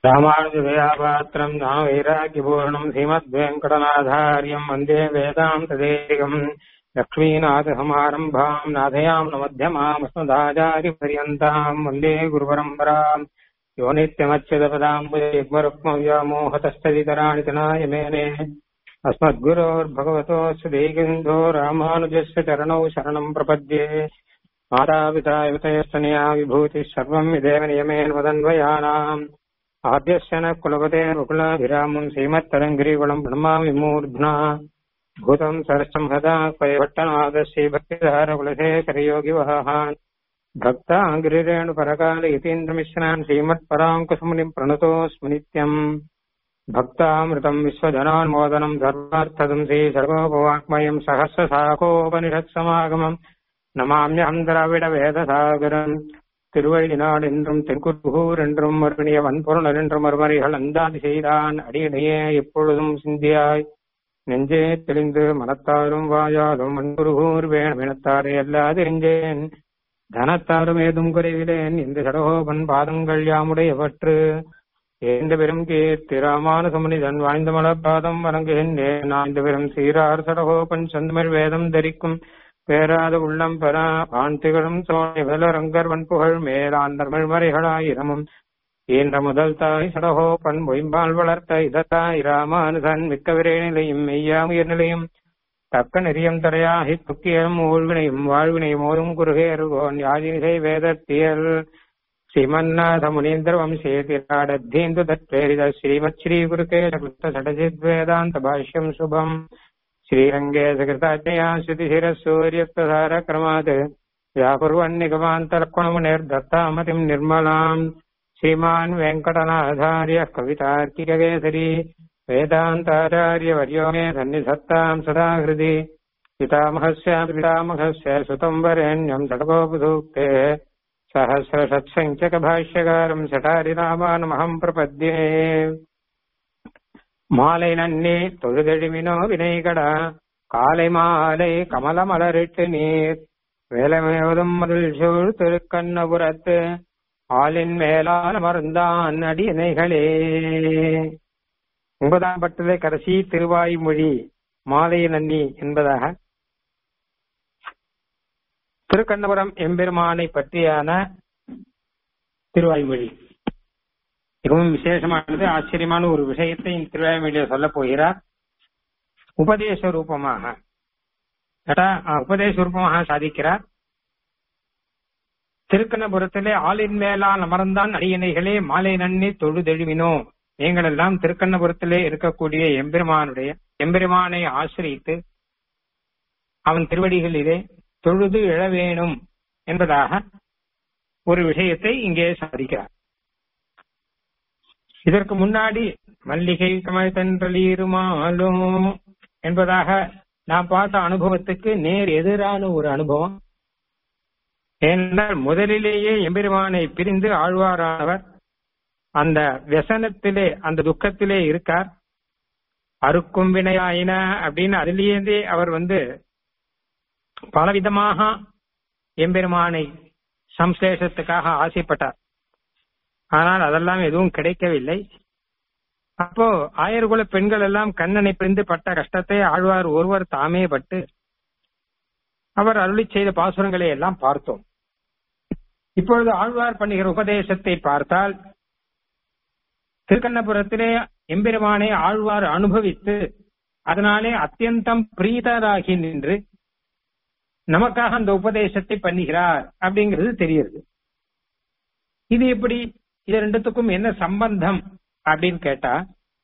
ராமானுஜதயாபாத்திரம் நான் வைராக்கியபூர்ணம் ஸ்ரீமத்வேங்கடநாதாரியம் வந்தே வேதாந்ததேகம் லக்ஷ்மீநாதசமாரம்பாம் நாதயாம் நமத்தியமாமஸ்மதாச்சாரியபரியந்தாம் வந்தே குருபரம்பராம் யோ நித்யமच्युतपदाम्बुजग्मरुक्मव्यामोहतस्तदितराणि तनाय मेने अस्मद्गुरोर्भगवतोऽस्य देगिन्धो रामानुजस्य चरणौ शरणम् प्रपद्ये मातापिता युतयस्तनया विभूतिः सर्वम् विदेव नियमेन वदन्वयानाम् आद्यस्य न कुलपते रुकुलाभिरामम् श्रीमत्तरङ्गिरिकुलम् प्रणमामि मूर्ध्ना भूतम् सरसम् हदा क्वयभट्टनादस्य भक्तिधारकुलशेखरयोगिवहान् भक्ताङ्गिरेणुपरकाल यतीन्द्रमिश्रान् श्रीमत्पराङ्कुशमुनिम् प्रणतोऽस्मि नित्यम् भक्तामृतम् विश्वजनान्मोदनम् धर्मार्थदम् श्रीसर्वोपवाक्मयम् सहस्रशाखोपनिषत्समागमम् நமாமியம் திராவிட வேதசாகரம் திருவழிநாடு என்றும் தென்குருகூர் என்றும் மறுபடிய வன்பொருள் என்றும் மறுமறைகள் அந்தாதி செய்தான் அடியடையே எப்பொழுதும் சிந்தியாய் நெஞ்சே தெளிந்து மனத்தாரும் வாயாலும் மண்குருகூர் வேணமினத்தாரே அல்லாதிருந்தேன் தனத்தாரும் ஏதும் குறைவிலேன் இந்த சடகோபன் பாதங்கள் யாமுடையவற்று ஏந்த பெரும் கீர்த்தி ராமானுசமுனிதன் வாய்ந்த மலப்பாதம் வணங்குகின்றேன் நாய்ந்த பெரும் சீரார் சடகோபன் செந்தமிழ் வேதம் தரிக்கும் பேராத உள்ளம் பெறா ஆண் திகழும் சோழ வேலரங்கர் வன்புகழ் மேலாந்தர் மறைகளாயிரமும் ஈன்ற முதல் தாய் சடகோ பண் பொய்பால் வளர்த்த இதத்தாய் ராமானுதன் மிக்க விரை நிலையும் மெய்யா உயர் நிலையும் தக்க நெறியம் தரையாகி துக்கியம் ஊழ்வினையும் வாழ்வினையும் ஓரும் குருகேருகோன் யாதினிசை வேதத்தியல் ஸ்ரீமன்னாத முனீந்திர வம்சே திராடத்தீந்து தத்வேரித ஸ்ரீமத் ஸ்ரீ குருகேஷ கிருத்த சடஜித் வேதாந்த பாஷ்யம் சுபம் श्रीरङ्गे सकृताज्ञया श्रुतिशिरसूर्यत्तधारक्रमात् व्याकुर्वन्निगमान्तर्कुणमुनिर्दत्तामतिम् निर्मलाम् श्रीमान् वेङ्कटनाधार्यः कवितार्किककेसरी वेदान्ताचार्यवर्यो मे सन्निधत्ताम् सदा हृदि पितामहस्य पितामहस्य सुतम् वरेण्यम् षड्गोपधूक्तेः सहस्रषत्सङ्ख्यकभाष्यकारम् शठारिरामानमहम् प्रपद्ये மாலை நன்னே தொழுதெழுமினோ வினைகடா காலை மாலை கமல மலரிட்டு நீர் வேலமேவதும் மதில் சூழ் திருக்கண்ணபுரத்து ஆளின் மேலால் மருந்தான் அடியணைகளே ஒன்பதாம் பட்டதை கடைசி திருவாய்மொழி மாலை நன்னி என்பதாக திருக்கண்ணபுரம் எம்பெருமானை பற்றியான திருவாய்மொழி மிகவும் விசேஷமானது ஆச்சரியமான ஒரு விஷயத்தை இந்த திருவாய்மொழியில சொல்ல போகிறார் உபதேச ரூபமாக உபதேச ரூபமாக சாதிக்கிறார் திருக்கண்ணபுரத்திலே ஆளின் மேலால் அமர்ந்தான் அடியணைகளே மாலை நன்னி தொழுதெழுவினோ நீங்கள் எல்லாம் திருக்கண்ணபுரத்திலே இருக்கக்கூடிய எம்பெருமானுடைய எம்பெருமானை ஆசிரித்து அவன் திருவடிகளிலே தொழுது எழ வேணும் என்பதாக ஒரு விஷயத்தை இங்கே சாதிக்கிறார் இதற்கு முன்னாடி மல்லிகை கமல் தென்றலீருமாலும் என்பதாக நான் பார்த்த அனுபவத்துக்கு நேர் எதிரான ஒரு அனுபவம் ஏனென்றால் முதலிலேயே எம்பெருமானை பிரிந்து ஆழ்வாரானவர் அந்த व्यசனத்திலே அந்த துக்கத்திலே இருக்கார் அறுக்கும் வினையாயின அப்படின்னு அதிலேயே அவர் வந்து பலவிதமாக எம்பெருமானை சம்சேஷத்துக்காக ஆசைப்பட்டார் ஆனால் அதெல்லாம் எதுவும் கிடைக்கவில்லை அப்போ ஆயர்குல பெண்கள் எல்லாம் கண்ணனை பிரிந்து பட்ட கஷ்டத்தை ஆழ்வார் ஒருவர் தாமே பட்டு அவர் அருளி செய்த பாசுரங்களை எல்லாம் பார்த்தோம் இப்பொழுது ஆழ்வார் பண்ணுகிற உபதேசத்தை பார்த்தால் திருக்கண்ணபுரத்திலே எம்பெருமானை ஆழ்வார் அனுபவித்து அதனாலே அத்தியந்தம் பிரீதராகி நின்று நமக்காக அந்த உபதேசத்தை பண்ணுகிறார் அப்படிங்கிறது தெரியுது இது எப்படி இது ரெண்டுத்துக்கும் என்ன சம்பந்தம் அப்படின்னு கேட்டா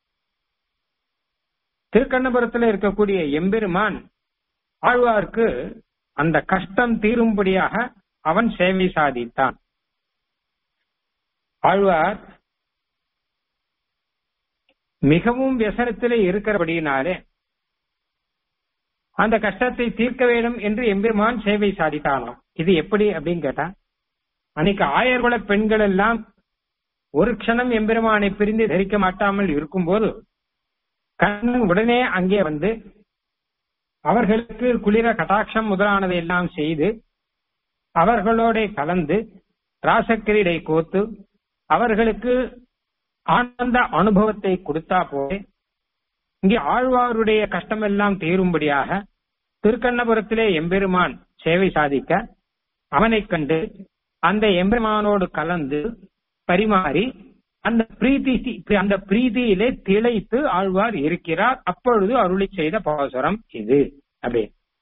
திருக்கண்ணபுரத்தில் இருக்கக்கூடிய எம்பெருமான் ஆழ்வார்க்கு அந்த கஷ்டம் தீரும்படியாக அவன் சேவை சாதித்தான் ஆழ்வார் மிகவும் வியசனத்திலே இருக்கிறபடியினாலே அந்த கஷ்டத்தை தீர்க்க வேண்டும் என்று எம்பெருமான் சேவை சாதித்தானாம் இது எப்படி அப்படின்னு கேட்டா அன்னைக்கு ஆயர்குல பெண்கள் எல்லாம் ஒரு க்ஷணம் எம்பெருமானை பிரிந்து தரிக்க மாட்டாமல் இருக்கும்போது கண்ணன் உடனே அங்கே வந்து அவர்களுக்கு குளிர கட்டாட்சம் முதலானதை எல்லாம் செய்து அவர்களோட கலந்து ராசக்கிரீடை கோத்து அவர்களுக்கு ஆனந்த அனுபவத்தை கொடுத்தா போலே இங்கே ஆழ்வாருடைய கஷ்டமெல்லாம் தீரும்படியாக திருக்கண்ணபுரத்திலே எம்பெருமான் சேவை சாதிக்க அவனைக் கண்டு அந்த எம்பெருமானோடு கலந்து பரிமாறி அந்த பிரீத்தி அந்த பிரீதியிலே திளைத்து ஆழ்வார் இருக்கிறார் அப்பொழுது அருளி செய்த பாசுரம் இது அப்படி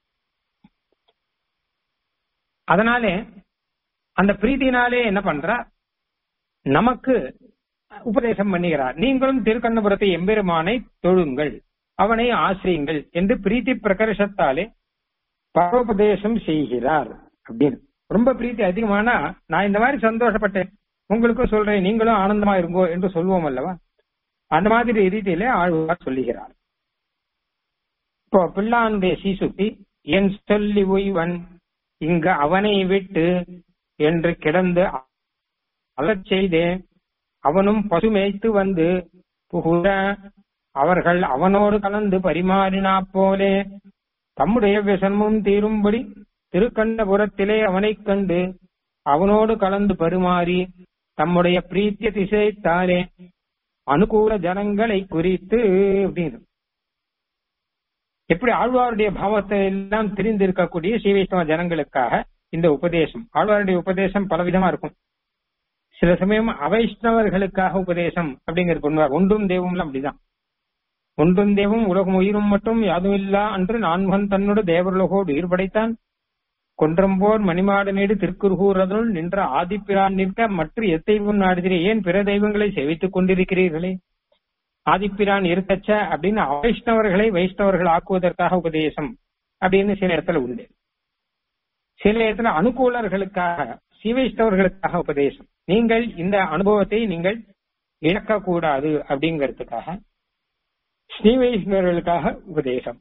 அதனாலே அந்த பிரீத்தினாலே என்ன பண்றார் நமக்கு உபதேசம் பண்ணுகிறார் நீங்களும் திருக்கண்ணபுரத்தை எம்பெருமானை தொழுங்கள் அவனை ஆசிரியுங்கள் என்று பிரீத்தி பிரகர்ஷத்தாலே பரோபதேசம் செய்கிறார் அப்படின்னு ரொம்ப பிரீத்தி அதிகமானா நான் இந்த மாதிரி சந்தோஷப்பட்டேன் உங்களுக்கும் சொல்றேன் நீங்களும் ஆனந்தமா இருங்கோ என்று சொல்வோம் அல்லவா அந்த மாதிரி ரீதியிலே ஆழ்வார் சொல்லுகிறார் இப்போ பிள்ளானுடைய சீசுத்தி என் சொல்லி உய்வன் இங்க அவனை விட்டு என்று கிடந்து அலச் செய்தேன் அவனும் பசுமேய்த்து வந்து புகுற அவர்கள் அவனோடு கலந்து பரிமாறினா போலே தம்முடைய விசனமும் தீரும்படி திருக்கண்ணபுரத்திலே அவனைக் கண்டு அவனோடு கலந்து பரிமாறி தம்முடைய பிரீத்திய திசைத்தாலே அனுகூல ஜனங்களை குறித்து அப்படின்னு எப்படி ஆழ்வாருடைய பாவத்தை எல்லாம் தெரிந்திருக்கக்கூடிய ஸ்ரீவைஷ்ணவ ஜனங்களுக்காக இந்த உபதேசம் ஆழ்வாருடைய உபதேசம் பலவிதமா இருக்கும் சில சமயம் அவைஷ்ணவர்களுக்காக உபதேசம் அப்படிங்கிறது பண்ணுவார் ஒன்றும் தெய்வம்லாம் அப்படிதான் ஒன்றும் தெய்வம் உலகம் உயிரும் மட்டும் யாதும் இல்லா அன்று நான்மகன் தன்னோடு தேவருலகோடு உயிர் படைத்தான் கொன்றம்போர் மணிமாடனேடு திருக்குறுகூரதுள் நின்ற ஆதிப்பிரான் நிற்க மற்ற எத்தைவும் நாடுகிறே ஏன் பிற தெய்வங்களை சேவித்துக் கொண்டிருக்கிறீர்களே ஆதிப்பிரான் இருக்கச்ச அப்படின்னு வைஷ்ணவர்களை வைஷ்ணவர்கள் ஆக்குவதற்காக உபதேசம் அப்படின்னு சில இடத்துல உண்டு சில இடத்துல அனுகூலர்களுக்காக சீவைஷ்ணவர்களுக்காக உபதேசம் நீங்கள் இந்த அனுபவத்தை நீங்கள் இழக்கக்கூடாது அப்படிங்கிறதுக்காக ஸ்ரீவைஷ்ணவர்களுக்காக உபதேசம்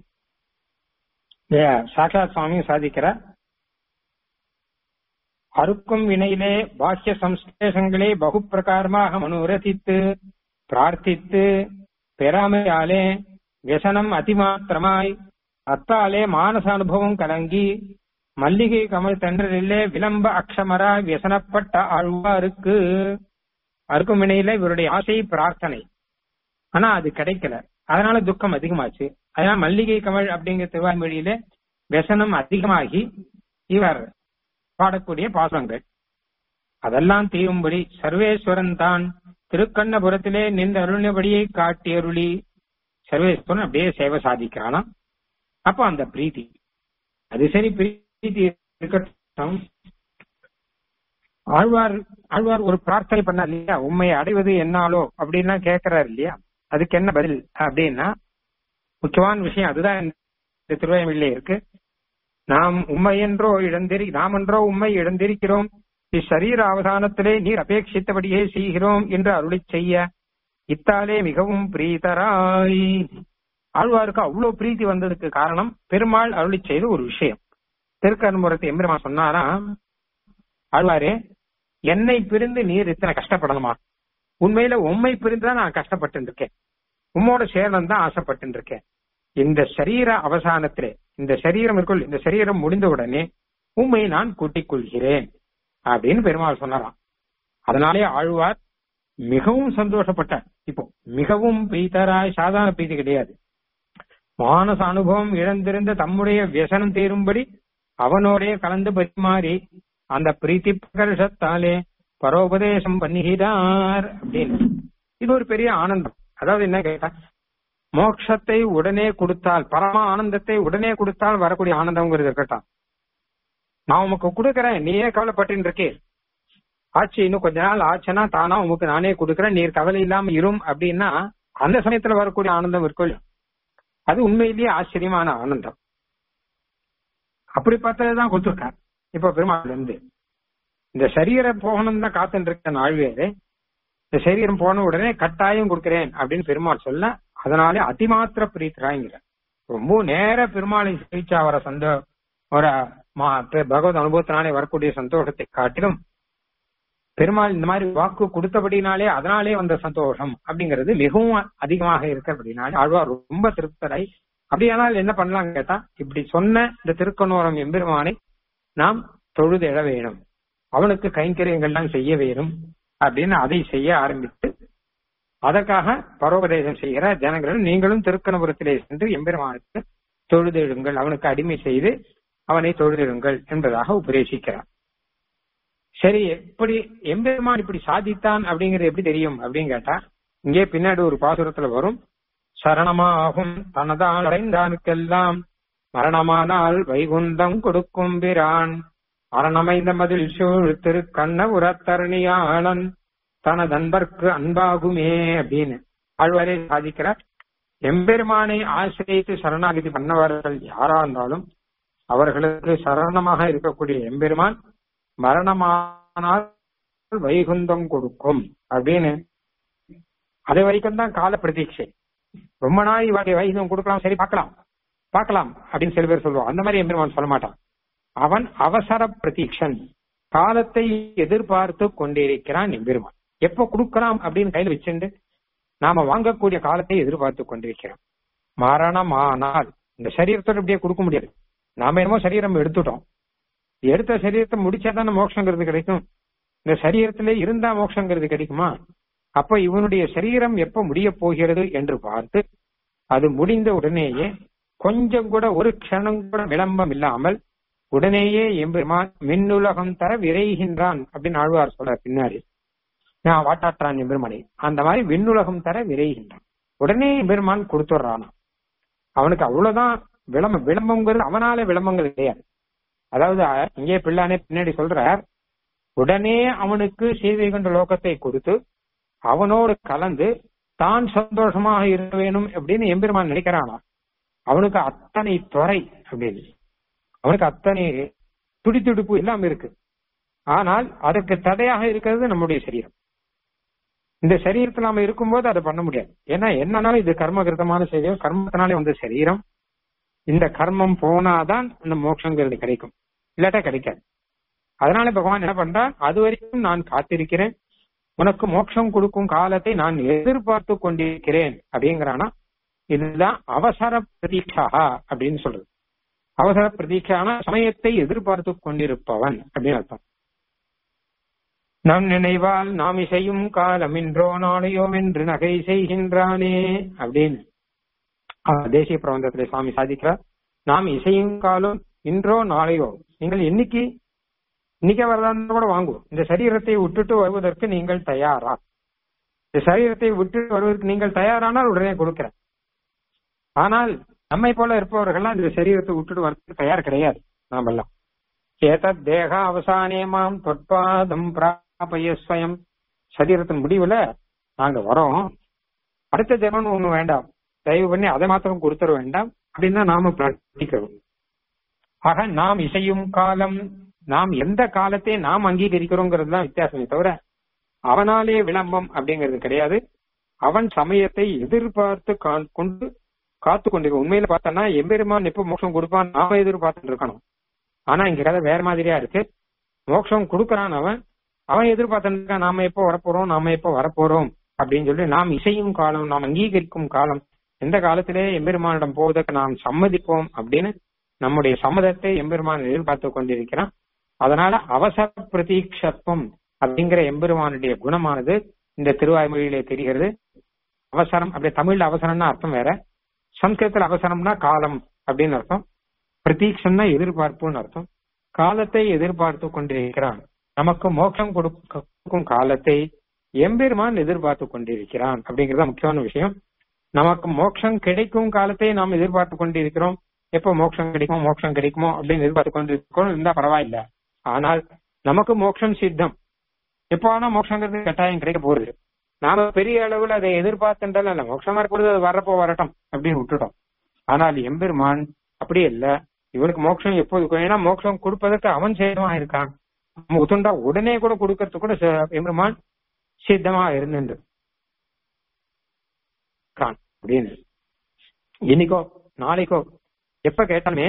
சாட்சாத் சுவாமியும் சாதிக்கிறார் அறுக்கும் வினையிலே பாக்கிய சம்ஸ்லேஷங்களே பகு பிரகாரமாக மனுரசித்து பிரார்த்தித்து பெறாமையாலே வியசனம் அதிமாத்திரமாய் அத்தாலே மானச அனுபவம் கலங்கி மல்லிகை கமல் தென்றலிலே விளம்ப அக்ஷமரா வியசனப்பட்ட ஆழ்வாருக்கு அறுக்கும் வினையில இவருடைய ஆசை பிரார்த்தனை ஆனா அது கிடைக்கல அதனால துக்கம் அதிகமாச்சு அதனால மல்லிகை கமல் அப்படிங்கிற திருவாய்மொழியில வியசனம் அதிகமாகி இவர் பாடக்கூடிய பாசங்கள் அதெல்லாம் தீரும்படி சர்வேஸ்வரன் தான் திருக்கண்ணபுரத்திலே நின்ற அருளினபடியை காட்டி அருளி சர்வேஸ்வரன் அப்படியே சேவை சாதிக்கிறானா அப்ப அந்த பிரீத்தி அது சரி பிரீத்தி இருக்கட்டும் ஆழ்வார் ஆழ்வார் ஒரு பிரார்த்தனை பண்ணார் இல்லையா உண்மை அடைவது என்னாலோ அப்படின்னா கேட்கிறாரு இல்லையா அதுக்கு என்ன பதில் அப்படின்னா முக்கியமான விஷயம் அதுதான் இந்த திருவாய்மொழியில இருக்கு நாம் உண்மை என்றோ இழந்திரி நாம் என்றோ உண்மை இழந்திருக்கிறோம் இச்சரீர அவதானத்திலே நீர் அபேட்சித்தபடியே செய்கிறோம் என்று அருளி செய்ய இத்தாலே மிகவும் பிரீதராய் ஆழ்வாருக்கு அவ்வளவு பிரீத்தி வந்ததுக்கு காரணம் பெருமாள் அருளி செய்த ஒரு விஷயம் திருக்கருமுறத்தை எம்பெருமா சொன்னாரா ஆழ்வாரே என்னை பிரிந்து நீர் இத்தனை கஷ்டப்படணுமா உண்மையில உண்மை பிரிந்து தான் நான் கஷ்டப்பட்டு இருக்கேன் உம்மோட சேரணும் தான் ஆசைப்பட்டு இருக்கேன் இந்த சரீர அவசானத்திலே இந்த சரீரம் இருக்குள் இந்த சரீரம் முடிந்த உடனே உண்மை நான் கூட்டிக் கொள்கிறேன் அப்படின்னு பெருமாள் சொன்னாராம் அதனாலே ஆழ்வார் மிகவும் சந்தோஷப்பட்டார் இப்போ மிகவும் பீத்தராய் சாதாரண பீதி கிடையாது மானச அனுபவம் இழந்திருந்த தம்முடைய வியசனம் தீரும்படி அவனோடே கலந்து பரிமாறி அந்த பிரீத்தி பிரகர்ஷத்தாலே பரோபதேசம் பண்ணுகிறார் அப்படின்னு இது ஒரு பெரிய ஆனந்தம் அதாவது என்ன கேட்டா மோட்சத்தை உடனே கொடுத்தால் பரம ஆனந்தத்தை உடனே கொடுத்தால் வரக்கூடிய ஆனந்தம்ங்கிறது இருக்கட்டும் நான் உமக்கு கொடுக்கறேன் நீயே கவலைப்பட்டு இருக்கே ஆச்சு இன்னும் கொஞ்ச நாள் ஆச்சுன்னா தானா உமக்கு நானே கொடுக்கறேன் நீர் கவலை இல்லாம இரும் அப்படின்னா அந்த சமயத்துல வரக்கூடிய ஆனந்தம் இருக்கும் அது உண்மையிலேயே ஆச்சரியமான ஆனந்தம் அப்படி பார்த்ததுதான் கொடுத்துருக்கார் இப்ப பெருமாள் இருந்து இந்த சரீரம் போகணும் தான் காத்துட்டு இருக்க நாழ்வேறு இந்த சரீரம் போன உடனே கட்டாயம் கொடுக்கிறேன் அப்படின்னு பெருமாள் சொல்ல அதனாலே அதிமாத்திர பிரீத்தராங்கிற ரொம்ப நேர பெருமாளை சேவிச்சா வர சந்தோ ஒரு பகவத் அனுபவத்தினாலே வரக்கூடிய சந்தோஷத்தை காட்டிலும் பெருமாள் இந்த மாதிரி வாக்கு கொடுத்தபடினாலே அதனாலே வந்த சந்தோஷம் அப்படிங்கிறது மிகவும் அதிகமாக இருக்கிறபடினாலே ஆழ்வார் ரொம்ப திருப்தராய் அப்படியானால் என்ன பண்ணலாம் கேட்டா இப்படி சொன்ன இந்த திருக்கணோரம் எம்பெருமானை நாம் தொழுது எழ வேணும் அவனுக்கு கைங்கரியங்கள்லாம் செய்ய வேணும் அப்படின்னு அதை செய்ய ஆரம்பித்து அதற்காக பரோபதேசம் செய்கிற ஜனங்கள் நீங்களும் திருக்கணபுரத்திலே சென்று எம்பெருமானுக்கு தொழுதெழுங்கள் அவனுக்கு அடிமை செய்து அவனை தொழுதெழுங்கள் என்பதாக உபதேசிக்கிறார் சரி எப்படி எம்பெருமான் இப்படி சாதித்தான் அப்படிங்கிறது எப்படி தெரியும் அப்படின்னு கேட்டா இங்கே பின்னாடி ஒரு பாசுரத்துல வரும் சரணமாகும் தனதால் அடைந்தானுக்கெல்லாம் மரணமானால் வைகுந்தம் கொடுக்கும் பிரான் அரணமைந்த மதில் சூழ் திரு கண்ண உரத்தரணியாளன் தனதன்பர்க்கு அன்பாகுமே அப்படின்னு ஆழ்வாரே சாதிக்கிறார் எம்பெருமானை ஆசிரியத்து சரணாகதி பண்ணவர்கள் யாரா இருந்தாலும் அவர்களுக்கு சரணமாக இருக்கக்கூடிய எம்பெருமான் மரணமானால் வைகுந்தம் கொடுக்கும் அப்படின்னு அது வரைக்கும் தான் கால பிரதீட்சை ரொம்ப நாள் இவாடைய வைகுந்தம் கொடுக்கலாம் சரி பார்க்கலாம் பார்க்கலாம் அப்படின்னு சில பேர் சொல்லுவான் அந்த மாதிரி எம்பெருமான் சொல்ல மாட்டான் அவன் அவசர பிரதீட்சன் காலத்தை எதிர்பார்த்து கொண்டிருக்கிறான் எம்பெருமான் எப்ப கொடுக்கலாம் அப்படின்னு கையில் வச்சுண்டு நாம வாங்கக்கூடிய காலத்தை எதிர்பார்த்து கொண்டிருக்கிறோம் மரணமானால் இந்த சரீரத்தோட இப்படியே கொடுக்க முடியாது நாம என்னமோ சரீரம் எடுத்துட்டோம் எடுத்த சரீரத்தை முடிச்சா தானே மோட்சங்கிறது கிடைக்கும் இந்த சரீரத்திலே இருந்தா மோட்சங்கிறது கிடைக்குமா அப்ப இவனுடைய சரீரம் எப்ப முடிய போகிறது என்று பார்த்து அது முடிந்த உடனேயே கொஞ்சம் கூட ஒரு க்ஷணம் கூட விளம்பம் இல்லாமல் உடனேயே எம்பெருமான் மின்னுலகம் தர விரைகின்றான் அப்படின்னு ஆழ்வார் சொல்ற பின்னாடி நான் வாட்டாற்றான் எம்பெருமானை அந்த மாதிரி விண்ணுலகம் தர விரைகின்றான் உடனே எம்பெருமான் கொடுத்துட்றானா அவனுக்கு அவ்வளவுதான் விளம்பம் விளம்பங்கிறது அவனால விளம்பங்கள் கிடையாது அதாவது இங்கே பிள்ளானே பின்னாடி சொல்றார் உடனே அவனுக்கு சீதை கொண்ட லோகத்தை கொடுத்து அவனோடு கலந்து தான் சந்தோஷமாக இருக்க வேணும் அப்படின்னு எம்பெருமான் நினைக்கிறானா அவனுக்கு அத்தனை துறை அப்படின்னு அவனுக்கு அத்தனை துடித்துடிப்பு எல்லாம் இருக்கு ஆனால் அதற்கு தடையாக இருக்கிறது நம்முடைய சரீரம் இந்த சரீரத்தில் நாம இருக்கும்போது அதை பண்ண முடியாது ஏன்னா என்னன்னாலும் இது கர்மகிருத்தமான சரீரம் கர்மத்தினாலே வந்த சரீரம் இந்த கர்மம் போனாதான் அந்த மோட்சங்கிறது கிடைக்கும் இல்லாட்டா கிடைக்காது அதனால பகவான் என்ன பண்றான் அது வரைக்கும் நான் காத்திருக்கிறேன் உனக்கு மோட்சம் கொடுக்கும் காலத்தை நான் எதிர்பார்த்து கொண்டிருக்கிறேன் அப்படிங்கிறானா இதுதான் அவசர பிரதீட்சா அப்படின்னு சொல்றது அவசர பிரதீட்சான சமயத்தை எதிர்பார்த்து கொண்டிருப்பவன் அப்படின்னு அர்த்தம் நம் நினைவால் நாம் இசையும் காலம் இன்றோ நாளையோ என்று நகை செய்கின்றானே அப்படின்னு தேசிய பிரபந்தத்திலே சுவாமி சாதிக்கிறார் நாம் இசையும் காலம் இன்றோ நாளையோ நீங்கள் என்னைக்கு இன்னைக்கே வரதான் கூட வாங்குவோம் இந்த சரீரத்தை விட்டுட்டு வருவதற்கு நீங்கள் தயாரா இந்த சரீரத்தை விட்டு வருவதற்கு நீங்கள் தயாரானால் உடனே கொடுக்கிறேன் ஆனால் நம்மை போல இருப்பவர்கள்லாம் இந்த சரீரத்தை விட்டுட்டு வரதுக்கு தயார் கிடையாது நாம் எல்லாம் ஏதத் தேக அவசானே மாம் தொற்பாதம் பிராபயஸ்வயம் சரீரத்தின் முடிவுல நாங்க வரோம் அடுத்த ஜென்மம் ஒண்ணு வேண்டாம் தயவு பண்ணி அதை மாத்திரம் கொடுத்துட வேண்டாம் அப்படின்னு தான் நாம பிரார்த்திக்கிறோம் ஆக நாம் இசையும் காலம் நாம் எந்த காலத்தை நாம் அங்கீகரிக்கிறோங்கிறது தான் வித்தியாசமே தவிர அவனாலே விளம்பம் அப்படிங்கிறது கிடையாது அவன் சமயத்தை எதிர்பார்த்து கொண்டு காத்து கொண்டிருக்க உண்மையில பார்த்தோன்னா எம்பெருமான் எப்ப மோட்சம் கொடுப்பான் நாம எதிர்பார்த்துட்டு இருக்கணும் ஆனா இங்க கதை வேற மாதிரியா இருக்கு மோட்சம் கொடுக்கறான் அவன் அவன் எதிர்பார்த்துருக்கா நாம எப்போ வரப்போறோம் நாம எப்போ வரப்போறோம் அப்படின்னு சொல்லி நாம் இசையும் காலம் நாம் அங்கீகரிக்கும் காலம் எந்த காலத்திலே எம்பெருமானிடம் போவதற்கு நாம் சம்மதிப்போம் அப்படின்னு நம்முடைய சம்மதத்தை எம்பெருமான் எதிர்பார்த்து கொண்டிருக்கிறான் அதனால அவசர பிரதீட்சத்துவம் அப்படிங்கிற எம்பெருமானுடைய குணமானது இந்த திருவாய்மொழியிலே தெரிகிறது அவசரம் அப்படி தமிழ்ல அவசரம்னா அர்த்தம் வேற சம்ஸ்கிருதத்துல அவசரம்னா காலம் அப்படின்னு அர்த்தம் பிரதீட்சம்னா எதிர்பார்ப்புன்னு அர்த்தம் காலத்தை எதிர்பார்த்து கொண்டிருக்கிறான் நமக்கு மோட்சம் கொடுக்கும் காலத்தை எம்பெருமான் எதிர்பார்த்து கொண்டிருக்கிறான் அப்படிங்கறது முக்கியமான விஷயம் நமக்கு மோட்சம் கிடைக்கும் காலத்தை நாம் எதிர்பார்த்து கொண்டிருக்கிறோம் எப்போ மோட்சம் கிடைக்குமோ மோட்சம் கிடைக்குமோ அப்படின்னு எதிர்பார்த்து கொண்டிருக்கிறோம் இருந்தா பரவாயில்ல ஆனால் நமக்கு மோட்சம் சித்தம் எப்போ ஆனா மோட்சங்கிறது கட்டாயம் கிடைக்க போகுது நாம பெரிய அளவுல அதை எதிர்பார்த்துட்டாலும் இல்ல மோட்சமா இருக்கிறது அது வரப்போ வரட்டும் அப்படின்னு விட்டுட்டோம் ஆனால் எம்பெருமான் அப்படி இல்ல இவனுக்கு மோட்சம் எப்போது ஏன்னா மோட்சம் கொடுப்பதற்கு அவன் சேதமா இருக்கான் உத்துண்டா உடனே கூட கொடுக்கறது கூட எம்பெருமான் சித்தமா இருந்துட்டு கான் அப்படின்னு இன்னைக்கோ நாளைக்கோ எப்ப கேட்டாலுமே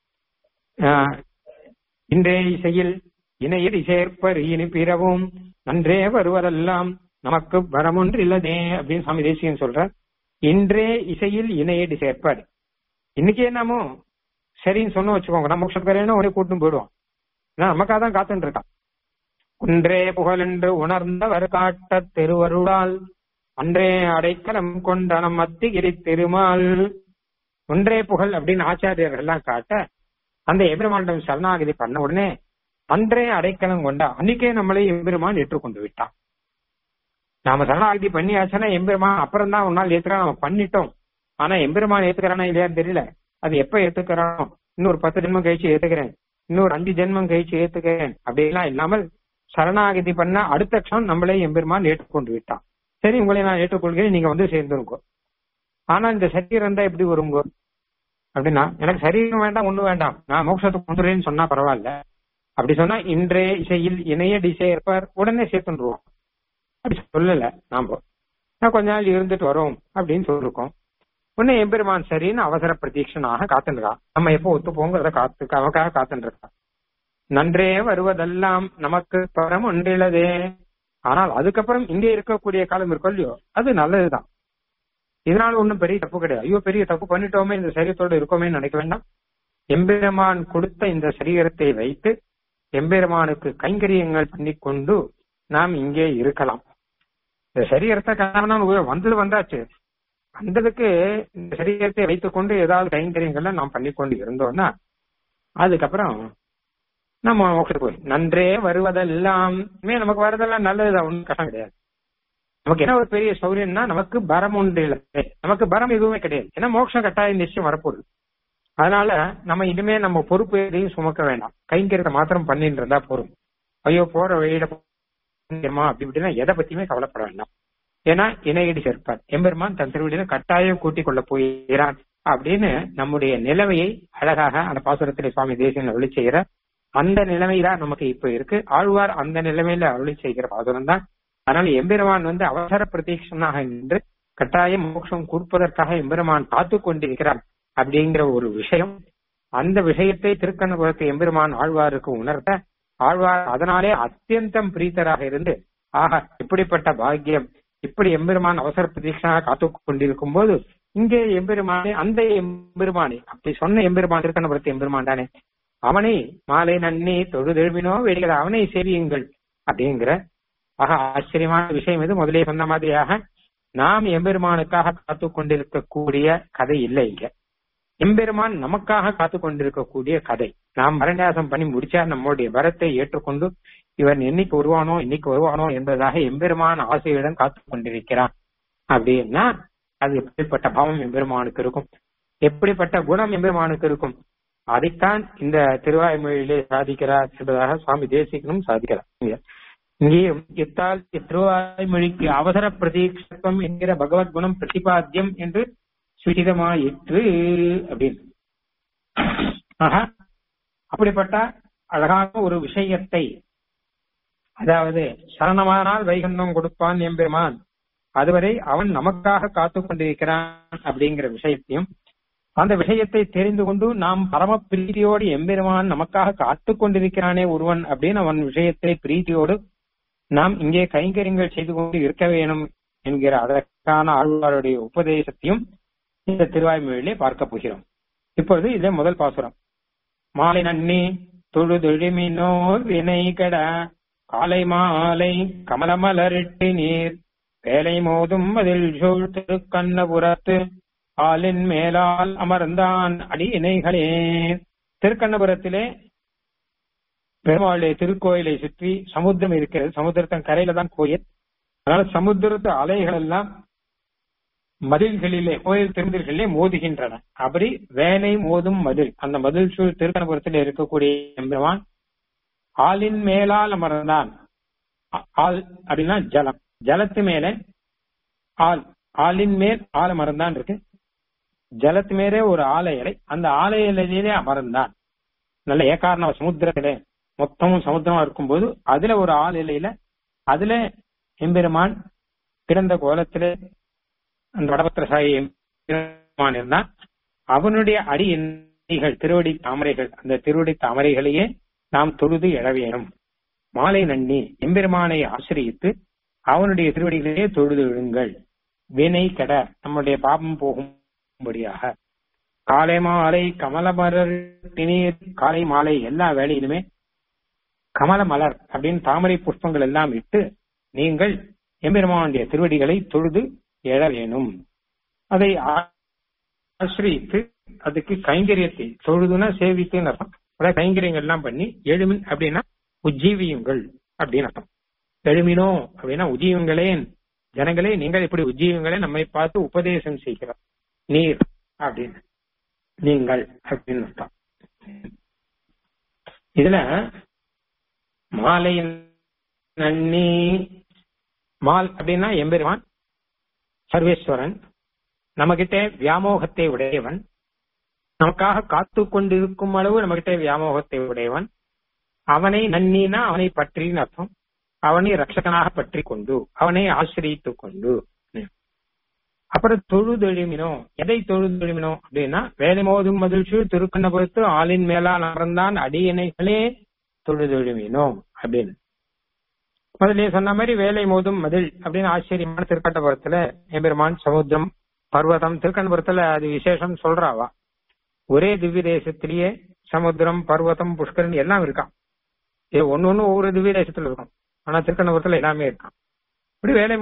இன்றைய இசையில் இணையில் இசைப்பர் இனி பிறவும் நன்றே வருவதெல்லாம் நமக்கு வரமொன்று இல்லதே அப்படின்னு சுவாமி தேசியன் சொல்ற இன்றே இசையில் இணையடி சேர்ப்பார் இன்னைக்கு என்னமோ சரின்னு சொன்ன வச்சுக்கோங்க நம்ம மோட்சத்துக்காரனா ஒரே கூட்டும் போயிடுவோம் ஏன்னா நமக்காக தான் காத்துட்டு இருக்கான் குன்றே புகழென்று உணர்ந்தவர் காட்ட திருவருளால் அன்றே அடைக்கலம் கொண்ட நம் அத்திகிரி திருமால் ஒன்றே புகழ் அப்படின்னு ஆச்சாரியர்கள் எல்லாம் காட்ட அந்த எம்பெருமானிடம் சரணாகதி பண்ண உடனே அன்றே அடைக்கலம் கொண்டா அன்னைக்கே நம்மளை எம்பெருமான் ஏற்றுக்கொண்டு விட்டான் நாம சரணாகதி பண்ணியாச்சுன்னா எம்பெருமான் அப்புறம் தான் ஒரு நாள் ஏத்துக்கிறா நம்ம பண்ணிட்டோம் ஆனா எம்பெருமான் ஏத்துக்கிறானா இல்லையான்னு தெரியல அது எப்ப ஏத்துக்கிறானோ இன்னொரு பத்து ஜென்மம் கழிச்சு ஏத்துக்கிறேன் இன்னொரு அஞ்சு ஜென்மம் கழிச்சு ஏத்துக்கிறேன் அப்படிலாம் இல்லாமல் சரணாகதி பண்ண அடுத்த க்ஷணம் நம்மளே எம்பெருமான் ஏற்றுக்கொண்டு விட்டான் சரி உங்களை நான் ஏற்றுக்கொள்கிறேன் நீங்க வந்து சேர்ந்துருங்கோ ஆனா இந்த சரீரம் தான் எப்படி வருங்கோ அப்படின்னா எனக்கு சரீரம் வேண்டாம் ஒண்ணு வேண்டாம் நான் மோட்சத்துக்கு வந்துடுறேன்னு சொன்னா பரவாயில்ல அப்படி சொன்னா இன்றைய இசையில் இணைய டிசை இருப்பார் உடனே சேர்த்துருவோம் அப்படி சொல்லல நாம நான் கொஞ்ச நாள் இருந்துட்டு வரோம் அப்படின்னு சொல்லிருக்கோம் உடனே எம்பெருமான் சரின்னு அவசர பிரதீட்சனாக காத்துருக்கான் நம்ம எப்போ ஒத்து போங்கிறத காத்து அவக்காக காத்துருக்கான் நன்றே வருவதெல்லாம் நமக்கு பரம் ஒன்றிலதே ஆனால் அதுக்கப்புறம் இங்கே இருக்கக்கூடிய காலம் இருக்கோ இல்லையோ அது நல்லதுதான் இதனால ஒண்ணும் பெரிய தப்பு கிடையாது ஐயோ பெரிய தப்பு பண்ணிட்டோமே இந்த சரீரத்தோட இருக்கோமே நினைக்க வேண்டாம் எம்பெருமான் கொடுத்த இந்த சரீரத்தை வைத்து எம்பெருமானுக்கு கைங்கரியங்கள் பண்ணிக்கொண்டு நாம் இங்கே இருக்கலாம் இந்த சரீரத்தை காரணம் வந்தது வந்தாச்சு வந்ததுக்கு இந்த சரீரத்தை வைத்துக்கொண்டு ஏதாவது கைங்கரியங்கள்ல நாம் பண்ணிக்கொண்டு இருந்தோம்னா அதுக்கப்புறம் நம்ம மோட்சத்துக்கு போய் நன்றே வருவதெல்லாம் நமக்கு வரதெல்லாம் நல்லதுதான் ஒன்றும் கஷ்டம் கிடையாது நமக்கு என்ன ஒரு பெரிய சௌரியம்னா நமக்கு பரம் உண்டு இல்லை நமக்கு பரம் எதுவுமே கிடையாது ஏன்னா மோட்சம் கட்டாயம் நிச்சயம் வரப்போகுது அதனால நம்ம இனிமே நம்ம பொறுப்பு எதையும் சுமக்க வேண்டாம் கைங்கரியத்தை மாத்திரம் பண்ணிட்டு இருந்தா போதும் ஐயோ போற வழியில அப்படி இப்படின்னா எதை பத்தியுமே கவலைப்பட வேண்டாம் ஏன்னா இணையடி சேர்ப்பார் எம்பெருமான் தன் திருவடியில கட்டாயம் கூட்டிக் கொள்ள போகிறான் அப்படின்னு நம்முடைய நிலைமையை அழகாக அந்த பாசுரத்திலே சுவாமி தேசியன் அருளி செய்கிற அந்த நிலைமை தான் நமக்கு இப்ப இருக்கு ஆழ்வார் அந்த நிலைமையில அருளி செய்கிற பாசுரம் தான் அதனால எம்பெருமான் வந்து அவசர பிரதீட்சனாக நின்று கட்டாயம் மோட்சம் கொடுப்பதற்காக எம்பெருமான் காத்து கொண்டிருக்கிறார் அப்படிங்கிற ஒரு விஷயம் அந்த விஷயத்தை திருக்கண்ணபுரத்து எம்பெருமான் ஆழ்வாருக்கு உணர்த்த ஆழ்வார் அதனாலே அத்தியந்தம் பிரீத்தராக இருந்து ஆக இப்படிப்பட்ட பாக்கியம் இப்படி எம்பெருமான் அவசர பிரதீட்சனாக காத்து கொண்டிருக்கும் போது இங்கே எம்பெருமானே அந்த எம்பெருமானே அப்படி சொன்ன எம்பெருமான் திருக்கண்ணபுரத்து எம்பெருமான் தானே அவனை மாலை நன்னி தொழுதெழுமினோ வெளிகிற அவனை சேவியுங்கள் அப்படிங்கிற ஆக ஆச்சரியமான விஷயம் இது முதலே சொன்ன மாதிரியாக நாம் எம்பெருமானுக்காக காத்து கொண்டிருக்கக்கூடிய கதை இல்லை இங்க எம்பெருமான் நமக்காக காத்து கொண்டிருக்கக்கூடிய கதை நாம் மரண்யாசம் பண்ணி முடிச்சா நம்முடைய வரத்தை ஏற்றுக்கொண்டு இவன் என்னைக்கு வருவானோ இன்னைக்கு வருவானோ என்பதாக எம்பெருமான் ஆசையுடன் காத்து கொண்டிருக்கிறான் அப்படின்னா அது எப்படிப்பட்ட பாவம் எம்பெருமானுக்கு இருக்கும் எப்படிப்பட்ட குணம் எம்பெருமானுக்கு இருக்கும் அதைத்தான் இந்த திருவாய்மொழியிலே சாதிக்கிறார் என்பதாக சுவாமி தேசிகனும் சாதிக்கிறார் இங்கேயும் இத்தால் திருவாய்மொழிக்கு அவசர பிரதீட்சத்துவம் என்கிற பகவத் குணம் பிரதிபாத்தியம் என்று சுகிதமாயிற்று அப்படின்னு ஆக அப்படிப்பட்ட அழகான ஒரு விஷயத்தை அதாவது சரணமானால் வைகந்தம் கொடுப்பான் எம்பெருமான் அதுவரை அவன் நமக்காக காத்து கொண்டிருக்கிறான் அப்படிங்கிற விஷயத்தையும் அந்த விஷயத்தை தெரிந்து கொண்டு நாம் பரம பிரீதியோடு எம்பெருமான் நமக்காக காத்து கொண்டிருக்கிறானே ஒருவன் அப்படின்னு அவன் விஷயத்தை பிரீதியோடு நாம் இங்கே கைங்கரியங்கள் செய்து கொண்டு இருக்க வேணும் என்கிற அதற்கான ஆழ்வாருடைய உபதேசத்தையும் இந்த திருவாய்மொழியிலே பார்க்க போகிறோம் இப்பொழுது இதே முதல் பாசுரம் மாலை நன்னி தொழுதொழுமினோர் வினை கட காலை மாலை கமலமலரிட்டு நீர் வேலை மோதும் அதில் சூழ் திருக்கண்ணபுரத்து ஆளின் மேலால் அமர்ந்தான் அடி இணைகளே திருக்கண்ணபுரத்திலே பெருமாளுடைய திருக்கோயிலை சுற்றி சமுத்திரம் இருக்கிறது சமுத்திரத்தின் கரையில தான் கோயில் அதனால சமுத்திரத்து அலைகள் எல்லாம் மதில்களிலே கோயில் திருமதில்களிலே மோதுகின்றன அப்படி வேலை மோதும் மதில் அந்த மதில் சூழ் திருக்கணபுரத்தில் இருக்கக்கூடிய எம்பெருமான் ஆளின் மேலால் அமர்ந்தான் ஆள் அப்படின்னா ஜலம் ஜலத்து மேலே ஆள் ஆளின் மேல் ஆள் அமர்ந்தான் இருக்கு ஜலத்து மேலே ஒரு ஆலை இலை அந்த ஆலை இலையிலே அமர்ந்தான் நல்ல ஏகாரண சமுத்திரத்திலே மொத்தமும் சமுத்திரமா இருக்கும்போது அதுல ஒரு ஆள் இலையில அதுல எம்பெருமான் பிறந்த கோலத்திலே அந்த வடபத்திரசாயி எம்பெருமான் இருந்தான் அவனுடைய அடி எண்ணிகள் திருவடி தாமரைகள் அந்த திருவடி தாமரைகளையே நாம் தொழுது எழ வேணும் மாலை நன்னி எம்பெருமானை ஆசிரியித்து அவனுடைய திருவடிகளையே தொழுது விழுங்கள் வினை கெட நம்முடைய பாபம் போகும்படியாக காலை மாலை கமல மலர் திணீர் காலை மாலை எல்லா வேலையிலுமே கமல மலர் அப்படின்னு தாமரை புஷ்பங்கள் எல்லாம் இட்டு நீங்கள் எம்பெருமானுடைய திருவடிகளை தொழுது எழ வேணும் அதை ஆசிரியித்து அதுக்கு கைங்கரியத்தை தொழுதுனா சேவித்துன்னு அர்த்தம் அதாவது கைங்கரியங்கள் எல்லாம் பண்ணி எழுமின் அப்படின்னா உஜ்ஜீவியுங்கள் அப்படின்னு அர்த்தம் எழுமினோ அப்படின்னா உஜீவங்களேன் ஜனங்களே நீங்கள் இப்படி உஜ்ஜீவங்களே நம்மை பார்த்து உபதேசம் செய்கிறார் நீர் அப்படின்னு நீங்கள் அப்படின்னு அர்த்தம் இதுல மாலை நன்னி மால் அப்படின்னா எம்பெருமான் சர்வேஸ்வரன் நம்மகிட்ட வியாமோகத்தை உடையவன் நமக்காக காத்து கொண்டிருக்கும் அளவு நம்மகிட்ட வியாமோகத்தை உடையவன் அவனை நன்னினா அவனை பற்றின்னு அர்த்தம் அவனை ரட்சகனாக பற்றி கொண்டு அவனை ஆசிரியித்துக் கொண்டு அப்புறம் தொழுதெழுமினோ எதை தொழுதெழுமினோ அப்படின்னா வேலை மோதும் மகிழ்ச்சி திருக்கண்ணபுரத்து ஆளின் மேலா நடந்தான் அடியணைகளே தொழுதெழுமினோம் அப்படின்னு முதல்ல சொன்ன மாதிரி வேலை மோதும் மதில் அப்படின்னு ஆச்சரியமான திருக்கண்டபுரத்துல எம்பெருமான் சமுத்திரம் பர்வதம் திருக்கண்டபுரத்துல அது விசேஷம் சொல்றாவா ஒரே திவ்ய தேசத்திலேயே சமுத்திரம் பர்வதம் புஷ்கரன் எல்லாம் இருக்கான் இது ஒன்னு ஒண்ணு ஒவ்வொரு திவ்ய தேசத்துல இருக்கும் ஆனா திருக்கண்டபுரத்துல எல்லாமே இருக்கான் இப்படி வேலை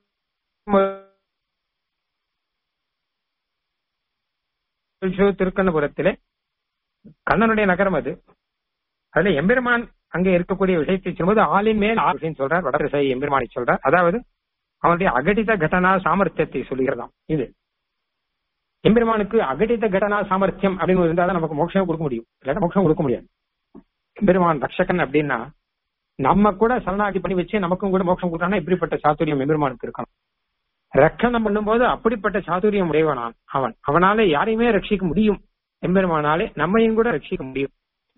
மோதும் திருக்கண்ணபுரத்திலே கண்ணனுடைய நகரம் அது அதுல எம்பெருமான் அங்க இருக்கக்கூடிய விஷயத்தை சொல்லும்போது ஆளின் மேல் ஆசின்னு சொல்றார் வடதிசை எம்பெருமானை சொல்றார் அதாவது அவனுடைய அகடித கடனா சாமர்த்தியத்தை சொல்லுகிறதாம் இது எம்பெருமானுக்கு அகடித கடனா சாமர்த்தியம் அப்படின்னு இருந்தா தான் நமக்கு மோட்சம் கொடுக்க முடியும் இல்லாட்டா மோட்சம் கொடுக்க முடியாது எம்பெருமான் ரக்ஷகன் அப்படின்னா நம்ம கூட சரணாகி பண்ணி வச்சு நமக்கும் கூட மோட்சம் கொடுக்கறான்னா இப்படிப்பட்ட சாத்துரியம் எம்பெருமானுக்கு இருக்கணும் ரட்சணம் பண்ணும்போது அப்படிப்பட்ட சாதுரியம் உடையவனான் அவன் அவனால யாரையுமே ரட்சிக்க முடியும் எம்பெருமானாலே நம்மையும் கூட ரட்சிக்க முடியும்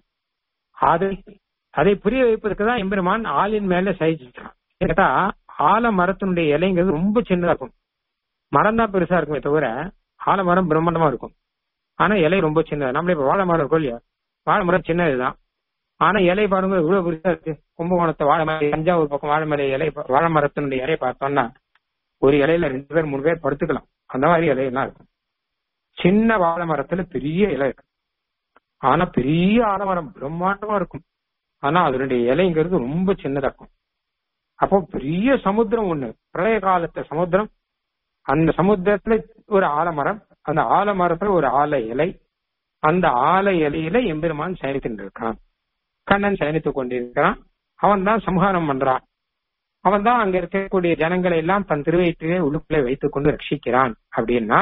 அதை அதை புரிய வைப்பதற்கு தான் எம்பெருமான் ஆளின் மேல சகிச்சிருக்கான் கேட்டா ஆல மரத்தினுடைய இலைங்கிறது ரொம்ப சின்னதா இருக்கும் மரம் தான் பெருசா இருக்குமே தவிர ஆலமரம் பிரம்மாண்டமா இருக்கும் ஆனா இலை ரொம்ப சின்னது நம்மள இப்ப வாழை மரம் இருக்கும் இல்லையா வாழை மரம் சின்னதுதான் ஆனா இலை பாருங்க இவ்வளவு பெருசா இருக்கு கும்பகோணத்தை வாழை மரம் தஞ்சாவூர் பக்கம் வாழை மலை இலை வாழை மரத்தினுடைய இலையை பார்த்தோம்னா ஒரு இலையில ரெண்டு பேர் மூணு பேர் படுத்துக்கலாம் அந்த மாதிரி இலையெல்லாம் இருக்கும் சின்ன வாழை மரத்துல பெரிய இலை இருக்கு ஆனா பெரிய ஆலமரம் பிரம்மாண்டமா இருக்கும் ஆனா அதனுடைய இலைங்கிறது ரொம்ப சின்னதா இருக்கும் அப்போ பெரிய சமுத்திரம் ஒண்ணு பிரளய காலத்து சமுத்திரம் அந்த சமுத்திரத்துல ஒரு ஆலமரம் அந்த ஆலமரத்துல ஒரு ஆல இலை அந்த ஆல இலையில எம்பெருமான் சயனித்து இருக்கான் கண்ணன் சயனித்துக் கொண்டிருக்கிறான் அவன் தான் சம்ஹாரம் பண்றான் அவன் தான் அங்க இருக்கக்கூடிய ஜனங்களை எல்லாம் தன் திருவயிற்றிலே உள்ளுக்குள்ளே வைத்துக் கொண்டு ரட்சிக்கிறான் அப்படின்னா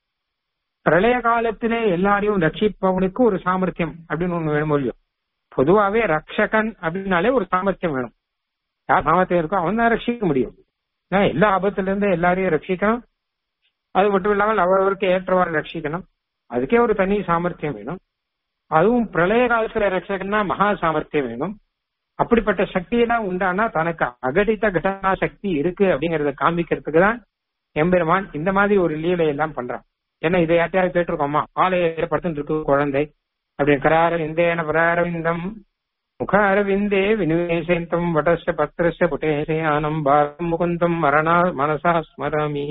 பிரளய காலத்திலே எல்லாரையும் ரட்சிப்பவனுக்கு ஒரு சாமர்த்தியம் அப்படின்னு ஒண்ணு வேணும் இல்லையோ பொதுவாவே ரக்ஷகன் அப்படின்னாலே ஒரு சாமர்த்தியம் வேணும் யார் சாமர்த்தியம் இருக்கோ அவன் தான் ரட்சிக்க முடியும் எல்லா ஆபத்துல இருந்து எல்லாரையும் ரட்சிக்கணும் அது மட்டும் இல்லாமல் அவரவருக்கு ஏற்றவாறு ரட்சிக்கணும் அதுக்கே ஒரு தனி சாமர்த்தியம் வேணும் அதுவும் பிரளய காலத்துல ரட்சகன்னா மகா சாமர்த்தியம் வேணும் அப்படிப்பட்ட சக்தியெல்லாம் உண்டானா தனக்கு அகடித்த கடனா சக்தி இருக்கு அப்படிங்கறத காமிக்கிறதுக்கு தான் எம்பெருமான் இந்த மாதிரி ஒரு லீலையெல்லாம் பண்றான் ஏன்னா இதை யார்ட்டையாவது கேட்டிருக்கோமா ஆலய படுத்துட்டு இருக்கு குழந்தை அப்படின்னு கராரவிந்தேன பராரவிந்தம் முக அரவிந்தே வினிவேசந்தம் வடச பத்திரச புட்டேசயானம் பாரம் முகுந்தம் மரணா மனசா ஸ்மராமி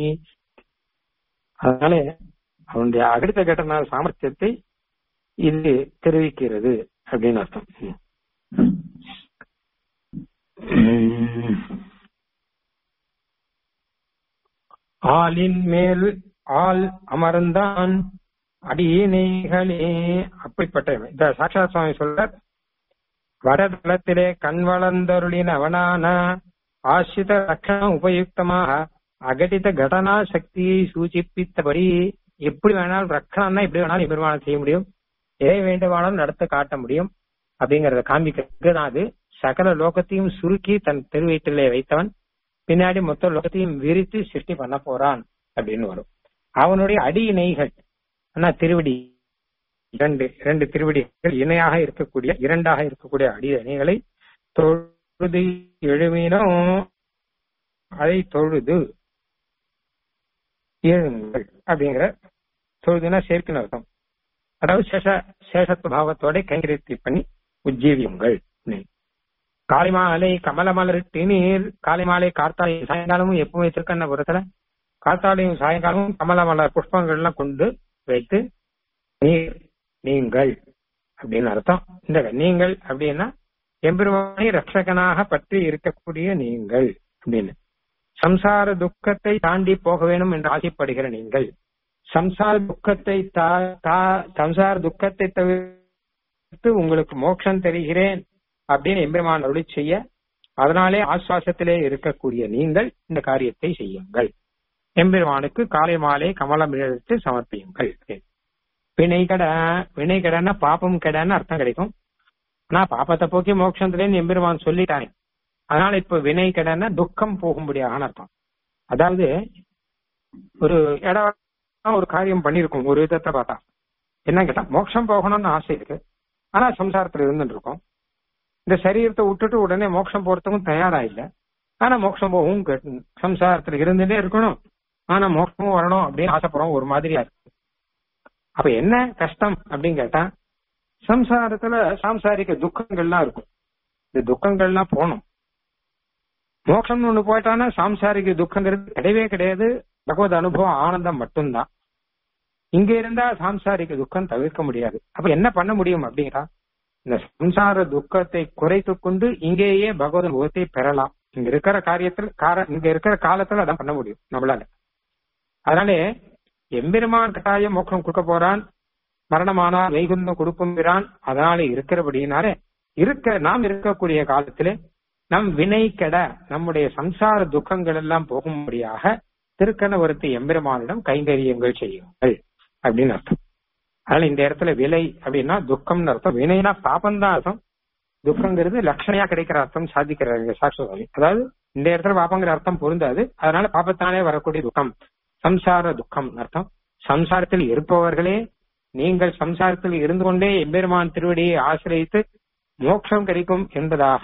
அதனால அவனுடைய அடுத்த கட்டண சாமர்த்தியத்தை இது தெரிவிக்கிறது அப்படின்னு அர்த்தம் ஆளின் மேல் ஆள் அமர்ந்தான் அடியினைகளே அப்படிப்பட்ட இந்த சாட்சாத் சுவாமி சொல்றார் வடதளத்திலே கண் வளர்ந்தருளின் அவனான ஆசிரித ரட்சணம் உபயுக்தமாக அகடித கடனா சக்தியை சூச்சிப்பித்தபடி எப்படி வேணாலும் ரட்சணம்னா எப்படி வேணாலும் எதிர்மானம் செய்ய முடியும் எதை வேண்டுமானாலும் நடத்த காட்ட முடியும் அப்படிங்கறத காண்பிக்கிறது தான் அது சகல லோகத்தையும் சுருக்கி தன் திருவயிற்றிலே வைத்தவன் பின்னாடி மொத்த லோகத்தையும் விரித்து சிருஷ்டி பண்ண போறான் அப்படின்னு வரும் அவனுடைய அடி இணைகள் ஆனா திருவடி இரண்டு இரண்டு திருவடிகள் இணையாக இருக்கக்கூடிய இரண்டாக இருக்கக்கூடிய அடி இணைகளை தொழுது எழுமினும் அதை தொழுது எழுங்கள் அப்படிங்கிற தொழுதுனா சேர்க்கின அர்த்தம் அதாவது சேஷ சேஷத்துவ பாவத்தோட கைங்கரித்தி பண்ணி உஜ்ஜீவியுங்கள் காலை மாலை கமல மலர் நீர் காலை மாலை கார்த்தாலை சாயங்காலமும் எப்பவும் வச்சிருக்கண்ண புறத்துல காத்தாலையும் சாயங்காலமும் கமல மலர் புஷ்பங்கள் எல்லாம் கொண்டு வைத்து நீர் நீங்கள் அப்படின்னு அர்த்தம் இந்த நீங்கள் அப்படின்னா எம்பெருமானை ரட்சகனாக பற்றி இருக்கக்கூடிய நீங்கள் அப்படின்னு சம்சார துக்கத்தை தாண்டி போக வேணும் என்று ஆசைப்படுகிற நீங்கள் சம்சார துக்கத்தை தா- தா- சம்சார துக்கத்தை தவிர்த்து உங்களுக்கு மோட்சம் தெரிகிறேன் அப்படின்னு எம்பெருமான் அருளி செய்ய அதனாலே ஆஸ்வாசத்திலே இருக்கக்கூடிய நீங்கள் இந்த காரியத்தை செய்யுங்கள் எம்பெருமானுக்கு காலை மாலை கமலம் எடுத்து சமர்ப்பியுங்கள் வினை கட வினை கடன்னா பாப்பம் கடன்னு அர்த்தம் கிடைக்கும் ஆனா பாப்பத்தை போக்கி மோட்சத்திலேன்னு எம்பெருமான் சொல்லிட்டானே அதனால இப்ப வினை கடன்னா துக்கம் போகும்படியான அர்த்தம் அதாவது ஒரு இடம் ஒரு காரியம் பண்ணிருக்கும் ஒரு விதத்தை பார்த்தா என்ன கேட்டா மோட்சம் போகணும்னு ஆசை இருக்கு ஆனா சம்சாரத்துல இருந்துட்டு இருக்கோம் இந்த சரீரத்தை விட்டுட்டு உடனே மோட்சம் போறதுக்கும் தயாரா இல்ல ஆனா மோட்சம் போகவும் கேட்டு சம்சாரத்துல இருந்துட்டே இருக்கணும் ஆனா மோட்சமும் வரணும் அப்படின்னு ஆசைப்படுறோம் ஒரு மாதிரியா இருக்கு அப்ப என்ன கஷ்டம் அப்படின்னு கேட்டா சம்சாரத்துல சாம்சாரிக துக்கங்கள்லாம் இருக்கும் இந்த துக்கங்கள்லாம் போகணும் மோட்சம்னு ஒண்ணு போயிட்டானா சாம்சாரிக துக்கங்கிறது கிடையவே கிடையாது பகவத் அனுபவம் ஆனந்தம் மட்டும்தான் இங்க இருந்தா சாம்சாரிக துக்கம் தவிர்க்க முடியாது அப்ப என்ன பண்ண முடியும் அப்படிங்கிறா இந்த சம்சார துக்கத்தை குறைத்து கொண்டு இங்கேயே பகவத் அனுபவத்தை பெறலாம் இங்க இருக்கிற காரியத்தில் கார இங்க இருக்கிற காலத்துல அதான் பண்ண முடியும் நம்மளால அதனாலே எம்பெருமான் கட்டாயம் மோட்சம் கொடுக்க போறான் மரணமானா வைகுந்தம் கொடுக்கும்கிறான் அதனால இருக்கிறபடியினாலே இருக்க நாம் இருக்கக்கூடிய காலத்திலே நம் வினை கெட நம்முடைய சம்சார துக்கங்கள் எல்லாம் போகும்படியாக திருக்கணவரத்து எம்பெருமானிடம் கைங்கரியங்கள் செய்யுங்கள் அப்படின்னு அர்த்தம் அதனால இந்த இடத்துல விலை அப்படின்னா துக்கம்னு அர்த்தம் வினைனா பாப்பம்தான் அர்த்தம் துக்கங்கிறது லட்சணையா கிடைக்கிற அர்த்தம் சாதிக்கிறாங்க சாட்சி அதாவது இந்த இடத்துல பாப்பங்கிற அர்த்தம் பொருந்தாது அதனால பாப்பத்தானே வரக்கூடிய துக்கம் சம்சார துக்கம் அர்த்தம் சம்சாரத்தில் இருப்பவர்களே நீங்கள் சம்சாரத்தில் இருந்து கொண்டே எம்பெருமான் திருவடியை ஆசிரியத்து மோட்சம் கிடைக்கும் என்பதாக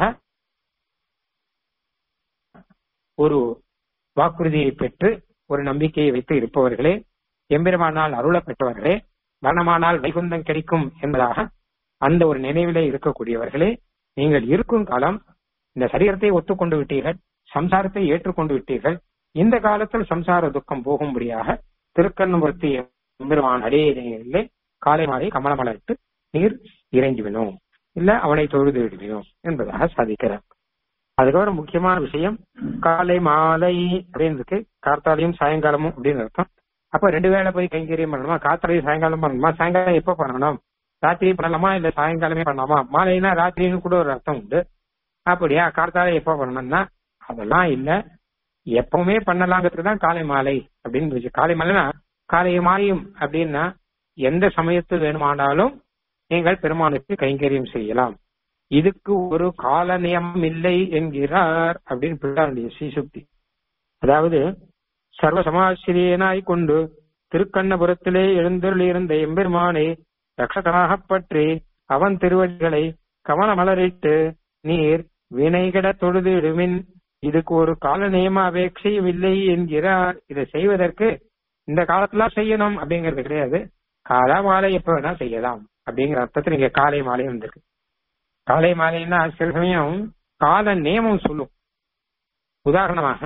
ஒரு வாக்குறுதியை பெற்று ஒரு நம்பிக்கையை வைத்து இருப்பவர்களே எம்பெருமானால் அருள பெற்றவர்களே மரணமானால் வைகுந்தம் கிடைக்கும் என்பதாக அந்த ஒரு நினைவிலே இருக்கக்கூடியவர்களே நீங்கள் இருக்கும் காலம் இந்த சரீரத்தை ஒத்துக்கொண்டு விட்டீர்கள் சம்சாரத்தை ஏற்றுக்கொண்டு விட்டீர்கள் இந்த காலத்தில் சம்சார துக்கம் போகும்படியாக திருக்கண்ணபுரத்தி எம்பெருமான் அடையிலே காலை மாலை கமலமலத்து நீர் இறங்கி விடும் இல்ல அவனை தொழுது விடுவினோம் என்பதாக சாதிக்கிறார் அதுக்கப்புறம் முக்கியமான விஷயம் காலை மாலை அப்படின்னு இருக்கு கார்த்தாலையும் சாயங்காலமும் அப்படின்னு அர்த்தம் அப்ப ரெண்டு வேளை போய் கைங்கரியம் பண்ணணுமா காத்தாலையும் சாயங்காலம் பண்ணணுமா சாயங்காலம் எப்ப பண்ணணும் ராத்திரி பண்ணலாமா இல்ல சாயங்காலமே பண்ணலாமா மாலைனா ராத்திரின்னு கூட ஒரு அர்த்தம் உண்டு அப்படியா கார்த்தாலை எப்ப பண்ணணும்னா அதெல்லாம் இல்ல எப்பவுமே பண்ணலாங்கிறதுக்கு தான் காலை மாலை அப்படின்னு இருந்துச்சு காலை மாலைனா காலை மாலையும் அப்படின்னா எந்த சமயத்தில் வேணுமானாலும் நீங்கள் பெருமானுக்கு கைங்கரியம் செய்யலாம் இதுக்கு ஒரு கால நியமம் இல்லை என்கிறார் அப்படின்னு பிள்ளாருடைய ஸ்ரீசுக்தி அதாவது சர்வ சமாசிரியனாய் கொண்டு திருக்கண்ணபுரத்திலே எழுந்தருளியிருந்த எம்பெருமானை ரட்சகனாகப் பற்றி அவன் திருவடிகளை கவனமலரிட்டு நீர் வினைகட தொழுது இடுமின் இதுக்கு ஒரு கால நியம அபேட்சையும் இல்லை என்கிறார் இதை செய்வதற்கு இந்த காலத்துல செய்யணும் அப்படிங்கிறது கிடையாது காலா மாலை எப்ப வேணா செய்யலாம் அப்படிங்கிற அர்த்தத்தில் இங்க காலை மாலை வந்திருக்கு காலை மாலைன்னா சில சமயம் கால நியமம் சொல்லும் உதாரணமாக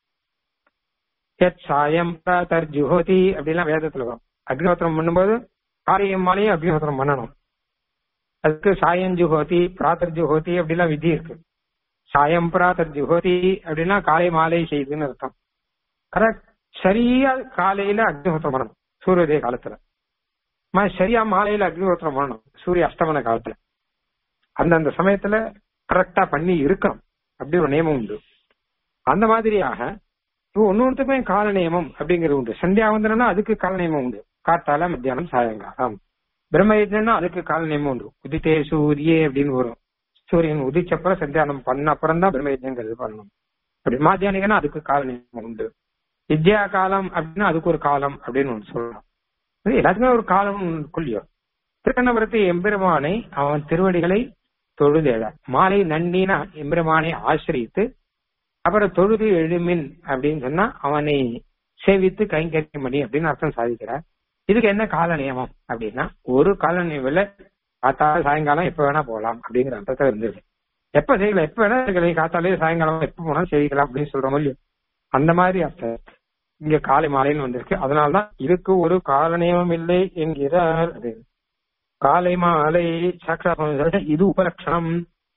சாயம் தர் ஜுஹோதி அப்படிலாம் வேதத்துல வரும் அக்னிஹோத்திரம் பண்ணும்போது காலையும் மாலையும் அக்னிஹோத்திரம் பண்ணணும் அதுக்கு சாயம் ஜுஹோதி பிராத்தர் ஜுஹோதி அப்படிலாம் விதி இருக்கு சாயம் பிராத்தர் ஜுஹோதி அப்படின்னா காலை மாலை செய்யுதுன்னு அர்த்தம் கரெக்ட் சரியா காலையில அக்னிஹோத்திரம் பண்ணணும் சூரியோதய காலத்துல சரியா மாலையில அக்னிஹோத்திரம் பண்ணணும் சூரிய அஸ்தமன காலத்துல அந்தந்த சமயத்துல கரெக்டா பண்ணி இருக்கணும் அப்படி ஒரு நியமம் உண்டு அந்த மாதிரியாக இப்போ ஒன்னொருத்துக்குமே கால நியமம் அப்படிங்கிறது உண்டு சந்தியாவந்தனா அதுக்கு கால நியமம் உண்டு காத்தால மத்தியானம் சாயங்காலம் பிரம்மயஜனா அதுக்கு கால நியமம் உண்டு உதித்தே சூரியே அப்படின்னு வரும் சூரியன் உதிச்சப்புறம் சந்தியானம் பண்ண அப்புறம் தான் பிரம்மயஜங்கிறது பண்ணணும் அப்படி மாத்தியானிகனா அதுக்கு கால நியமம் உண்டு வித்யா காலம் அப்படின்னா அதுக்கு ஒரு காலம் அப்படின்னு ஒன்று சொல்லலாம் எல்லாத்துக்குமே ஒரு காலம் கொள்ளியோ திருக்கண்ணபுரத்தை எம்பெருமானை அவன் திருவடிகளை தொழுதேழ மாலை நன்னினா எம்பெருமானை ஆசிரித்து அப்புறம் தொழுது எழுமின் அப்படின்னு சொன்னா அவனை சேவித்து கைங்கரியம் பண்ணி அப்படின்னு அர்த்தம் சாதிக்கிறார் இதுக்கு என்ன கால நியமம் அப்படின்னா ஒரு கால நியமில் காத்தால சாயங்காலம் எப்ப வேணா போகலாம் அப்படிங்கிற அர்த்தத்தை இருந்தது எப்ப செய்யலாம் எப்ப வேணா இருக்கலாம் காத்தாலே சாயங்காலம் எப்ப போனாலும் செய்யலாம் அப்படின்னு சொல்றோம் இல்லையோ அந்த மாதிரி அர்த்தம் இங்க காலை மாலைன்னு வந்திருக்கு அதனால்தான் இதுக்கு ஒரு கால நியமம் இல்லை என்கிறார் அப்படின்னு காலை மாலை சாட்சா இது உபலட்சணம்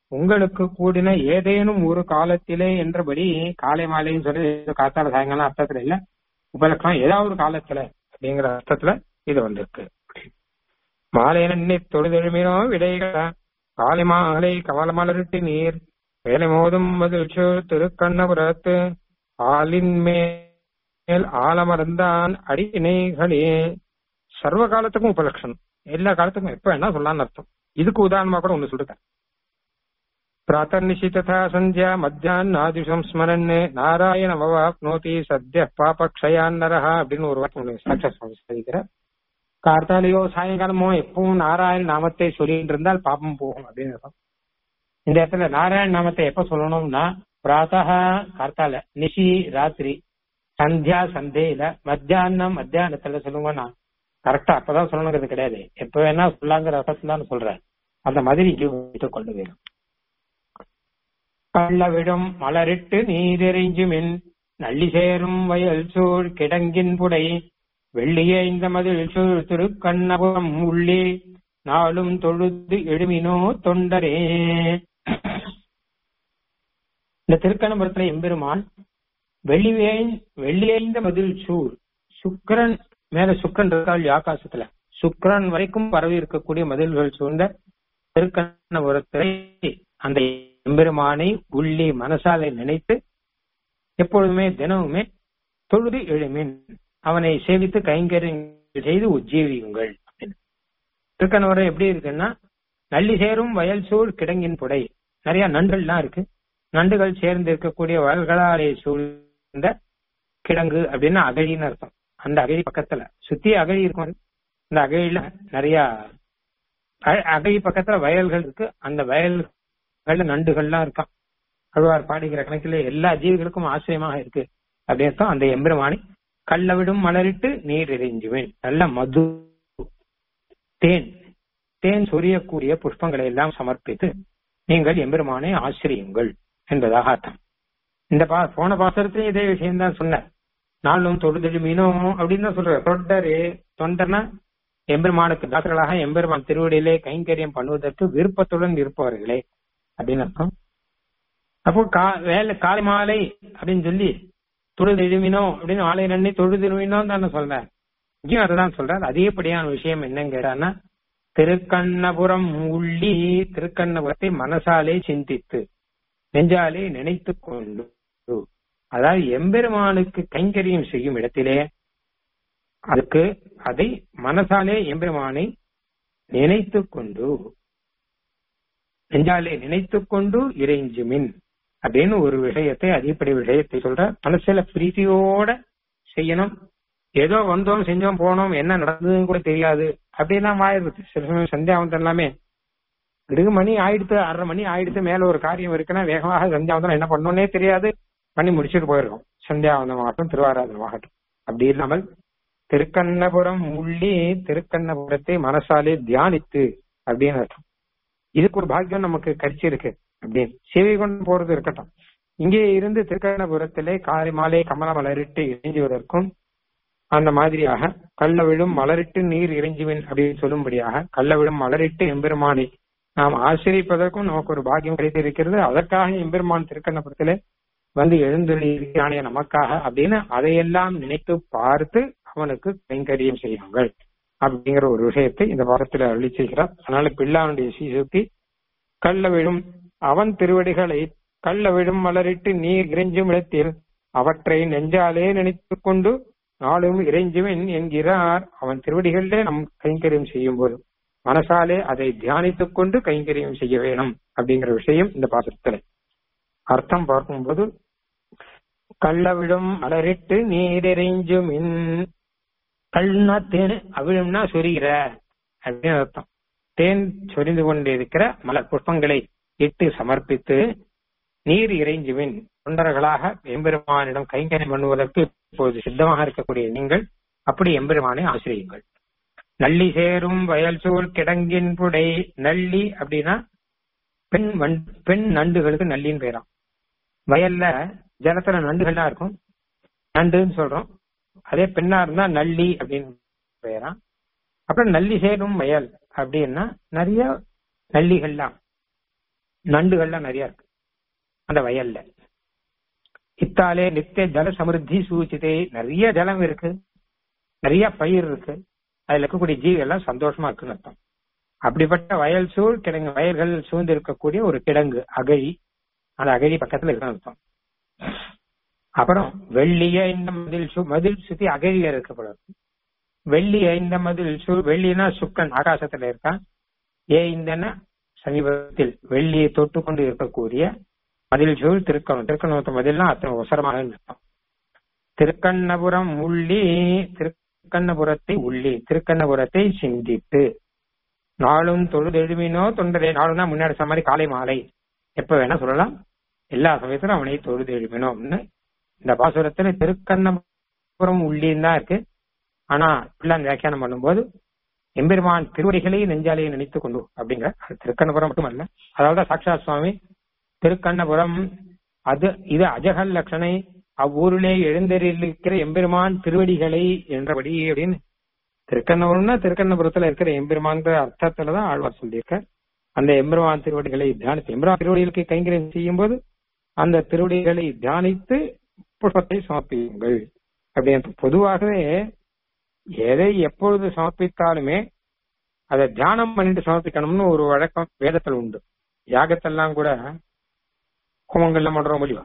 உங்களுக்கு கூடின ஏதேனும் ஒரு காலத்திலே என்றபடி காலை மாலைன்னு சொல்லி காத்தால சாயங்காலம் அர்த்தத்துல இல்ல உபலட்சணம் ஏதாவது ஒரு காலத்துல அப்படிங்கிற அர்த்தத்துல இது வந்திருக்கு மாலை நன்னி தொழுதெழுமினோ விடைகள காலை மாலை கமல மலரிட்டு நீர் வேலை மோதும் மகிழ்ச்சி திருக்கண்ணபுரத்து ஆலின் மேல் ஆலமர்ந்தான் அடியினைகளே சர்வ காலத்துக்கும் உபலட்சணம் எல்லா காலத்துக்கும் எப்ப வேணா சொல்லலாம்னு அர்த்தம் இதுக்கு உதாரணமா கூட ஒண்ணு சொல்லிட்டேன் प्रातर्निशि तथा सन्ध्या மத்தியான்னாதிஷம் ஸ்மரன் நாராயண மவாப்னோதி சத்ய பாபக்ஷயான்னரஹ அப்படின்னு ஒரு வார்த்தை ஒண்ணு சாட்சா சுவாமி சாதிக்கிறார் கார்த்தாலையோ சாயங்காலமோ எப்பவும் நாராயண நாமத்தை சொல்லிட்டு இருந்தால் பாபம் போகும் அப்படின்னு அர்த்தம் இந்த இடத்துல நாராயண நாமத்தை எப்ப சொல்லணும்னா பிராத்தா கார்த்தால நிஷி ராத்திரி சந்தியா சந்தேயில மத்தியானம் மத்தியானத்துல சொல்லுங்கன்னா கரெக்டா அப்பதான் சொல்லணுங்கிறது கிடையாது எப்ப வேணா சொல்லாங்கிற அர்த்தத்துல தான் சொல்றேன் அந்த மாதிரி இங்கே வைத்துக் கொள்ள வேணும் கள்ளவிடும் மலரிட்டு நீரெறிஞ்சுமின் நள்ளி சேரும் வயல் சூழ் கிடங்கின் புடை வெள்ளிய இந்த மதில் சூழ் திருக்கண்ணபுரம் உள்ளே நாளும் தொழுது எழுமினோ தொண்டரே இந்த திருக்கண்ணபுரத்துல எம்பெருமான் வெள்ளியே வெள்ளியைந்த மதில் சூழ் சுக்கரன் மேல சுக்கரன் இருக்காள் ஆகாசத்துல சுக்கரன் வரைக்கும் பரவி இருக்கக்கூடிய மதில்கள் சூழ்ந்த திருக்கண்ணபுரத்தை அந்த எம்பெருமானை உள்ளே மனசாலை நினைத்து எப்பொழுதுமே தினமுமே தொழுது எழுமின் அவனை சேவித்து கைங்கரியங்கள் செய்து உஜ்ஜீவியுங்கள் திருக்கணவரம் எப்படி இருக்குன்னா நள்ளி சேரும் வயல் சூழ் கிடங்கின் புடை நிறைய நண்டுகள்லாம் இருக்கு நண்டுகள் சேர்ந்து இருக்கக்கூடிய வயல்களாலே சூழ்ந்த கிடங்கு அப்படின்னு அகழின்னு அர்த்தம் அந்த அகழி பக்கத்துல சுத்தி அகழி இருக்கும் இந்த அகழியில நிறைய அகழி பக்கத்துல வயல்கள் இருக்கு அந்த வயல் வெள்ள நண்டுகள்லாம் இருக்கான் அழுவார் பாடுகிற கணக்கிலே எல்லா ஜீவிகளுக்கும் ஆச்சரியமாக இருக்கு அப்படின்னு அந்த எம்பெருமானை கள்ளவிடும் மலரிட்டு நீர் எறிஞ்சுவேன் நல்ல மது தேன் தேன் சொரியக்கூடிய புஷ்பங்களை எல்லாம் சமர்ப்பித்து நீங்கள் எம்பெருமானை ஆசிரியுங்கள் என்பதாக அர்த்தம் இந்த பா போன பாசரத்திலையும் இதே விஷயம் தான் சொன்ன நாளும் தொழுதெழு மீனும் அப்படின்னு தான் சொல்ற தொண்டரே தொண்டர்னா எம்பெருமானுக்கு தாசர்களாக எம்பெருமான் திருவடியிலே கைங்கரியம் பண்ணுவதற்கு விருப்பத்துடன் இருப்பவர்களே அப்படின்னு அர்த்தம் அப்போ கா வேலை காலை மாலை அப்படின்னு சொல்லி தொழுது எழுமினோ அப்படின்னு ஆலை நன்னி தொழுது எழுமினோ தான் சொல்றேன் இங்கேயும் அதுதான் சொல்றாரு அதிகப்படியான விஷயம் என்னன்னு கேட்டான்னா திருக்கண்ணபுரம் உள்ளி திருக்கண்ணபுரத்தை மனசாலே சிந்தித்து நெஞ்சாலே நினைத்து கொண்டு அதாவது எம்பெருமானுக்கு கைங்கரியம் செய்யும் இடத்திலே அதுக்கு அதை மனசாலே எம்பெருமானை நினைத்து கொண்டு நெஞ்சாலே நினைத்து கொண்டு இறைஞ்சுமின் அப்படின்னு ஒரு விஷயத்தை அதிகப்படி விஷயத்தை சொல்ற மனசுல பிரீத்தியோட செய்யணும் ஏதோ வந்தோம் செஞ்சோம் போனோம் என்ன நடந்ததுன்னு கூட தெரியாது அப்படிலாம் ஆயிடுது சில சமயம் சந்தியாவந்தம் எல்லாமே இடுகு மணி ஆயிடுத்து அரை மணி ஆயிடுத்து மேல ஒரு காரியம் இருக்குன்னா வேகமாக சந்தியாவந்தம் என்ன பண்ணோன்னே தெரியாது பண்ணி முடிச்சுட்டு போயிருக்கோம் சந்தியாவந்தமாகட்டும் திருவாராதனமாகட்டும் அப்படி இல்லாமல் திருக்கண்ணபுரம் உள்ளே திருக்கண்ணபுரத்தை மனசாலே தியானித்து அப்படின்னு அர்த்தம் இதுக்கு ஒரு பாக்கியம் நமக்கு கிடைச்சிருக்கு அப்படின்னு சேவை கொண்டு போறது இருக்கட்டும் இங்கே இருந்து திருக்கண்ணபுரத்திலே காலை மாலை கமல மலரிட்டு இறைஞ்சுவதற்கும் அந்த மாதிரியாக கள்ள விழும் மலரிட்டு நீர் இறைஞ்சுவேன் அப்படின்னு சொல்லும்படியாக கள்ள விழும் மலரிட்டு எம்பெருமானை நாம் ஆசிரியப்பதற்கும் நமக்கு ஒரு பாக்கியம் கிடைத்திருக்கிறது அதற்காக எம்பெருமான் திருக்கண்ணபுரத்திலே வந்து எழுந்தொழி இருக்கிறானே நமக்காக அப்படின்னு அதையெல்லாம் நினைத்து பார்த்து அவனுக்கு கைங்கரியம் செய்யுங்கள் அப்படிங்கிற ஒரு விஷயத்தை இந்த வாரத்துல அருளி செய்கிறார் அதனால பிள்ளானுடைய சீசுத்தி கள்ள விழும் அவன் திருவடிகளை கள்ள விழும் மலரிட்டு நீர் இறைஞ்சும் இடத்தில் அவற்றை நெஞ்சாலே நினைத்துக் கொண்டு நாளும் இறைஞ்சுவேன் என்கிறார் அவன் திருவடிகளிலே நம் கைங்கரியம் செய்யும் போது மனசாலே அதை தியானித்துக் கொண்டு கைங்கரியம் செய்ய வேணும் அப்படிங்கிற விஷயம் இந்த பாசத்துல அர்த்தம் பார்க்கும்போது கள்ளவிடும் மலரிட்டு நீரெறிஞ்சுமின் கல்னா தேன் அவிழும்னா சொரிகிற அப்படின்னு அர்த்தம் தேன் சொரிந்து கொண்டிருக்கிற மலர் புஷ்பங்களை இட்டு சமர்ப்பித்து நீர் இறைஞ்சுவின் தொண்டர்களாக எம்பெருமானிடம் கைங்கரியம் பண்ணுவதற்கு இப்போது சித்தமாக இருக்கக்கூடிய நீங்கள் அப்படி எம்பெருமானை ஆசிரியுங்கள் நள்ளி சேரும் வயல் சூழ் கிடங்கின் புடை நள்ளி அப்படின்னா பெண் வண் பெண் நண்டுகளுக்கு நள்ளின்னு பேராம் வயல்ல ஜலத்துல நண்டுகள்லாம் இருக்கும் நண்டுன்னு சொல்றோம் அதே பெண்ணா இருந்தா நள்ளி அப்படின்னு பெயராம் அப்புறம் நள்ளி சேரும் வயல் அப்படின்னா நிறைய நள்ளிகள்லாம் நண்டுகள்லாம் நிறைய இருக்கு அந்த வயல்ல இத்தாலே நித்திய ஜல சமிருத்தி சூச்சிதே நிறைய ஜலம் இருக்கு நிறைய பயிர் இருக்கு அதுல இருக்கக்கூடிய ஜீவி எல்லாம் சந்தோஷமா இருக்குன்னு அர்த்தம் அப்படிப்பட்ட வயல் சூழ் கிடங்கு வயல்கள் சூழ்ந்து இருக்கக்கூடிய ஒரு கிடங்கு அகழி அந்த அகழி பக்கத்துல இருக்குன்னு அர்த்தம் அப்புறம் வெள்ளிய இந்த மதில் சு மதில் சுத்தி அகழியில இருக்கப்படும் வெள்ளிய இந்த மதில் சு வெள்ளினா சுக்கன் ஆகாசத்துல இருக்கான் ஏ இந்தன சமீபத்தில் வெள்ளியை தொட்டு கொண்டு இருக்கக்கூடிய மதில் சூழ் திருக்கணம் திருக்கணத்து மதில்னா அத்தனை உசரமாக இருக்கும் திருக்கண்ணபுரம் உள்ளி திருக்கண்ணபுரத்தை உள்ளி திருக்கண்ணபுரத்தை சிந்தித்து நாளும் தொழுதெழுமினோ தொண்டரே நாளும்னா முன்னாடி சொன்ன மாதிரி காலை மாலை எப்ப வேணா சொல்லலாம் எல்லா சமயத்திலும் அவனை தொழுது எழுப்பினோம்னு இந்த பாசுரத்துல திருக்கண்ணபுரம் உள்ளின்னு தான் இருக்கு ஆனா இப்படிலாம் வியாக்கியானம் பண்ணும்போது எம்பெருமான் திருவடிகளை நெஞ்சாலையை நினைத்து கொண்டு அப்படிங்கிற அது திருக்கண்ணபுரம் மட்டுமல்ல அதாவது சாட்சாத் சுவாமி திருக்கண்ணபுரம் அது இது அஜகல் லட்சணை அவ்வூரிலே எழுந்தரிலிருக்கிற எம்பெருமான் திருவடிகளை என்றபடி அப்படின்னு திருக்கண்ணபுரம்னா திருக்கண்ணபுரத்துல இருக்கிற எம்பெருமான்கிற அர்த்தத்துலதான் ஆழ்வார் சொல்லியிருக்கார் அந்த எம்பெருமான் திருவடிகளை தியானித்து எம்பெருமான் திருவடிகளுக்கு கைங்கரியம் செய்யும் போது அந்த திருவடிகளை தியானித்து புஷ்பத்தை சமர்ப்பியுங்கள் அப்படின்னு பொதுவாகவே எதை எப்பொழுது சமர்ப்பித்தாலுமே அதை தியானம் பண்ணிட்டு சமர்ப்பிக்கணும்னு ஒரு வழக்கம் வேதத்தில் உண்டு யாகத்தெல்லாம் கூட ஹோமங்கள்லாம் பண்றோம் முடியும்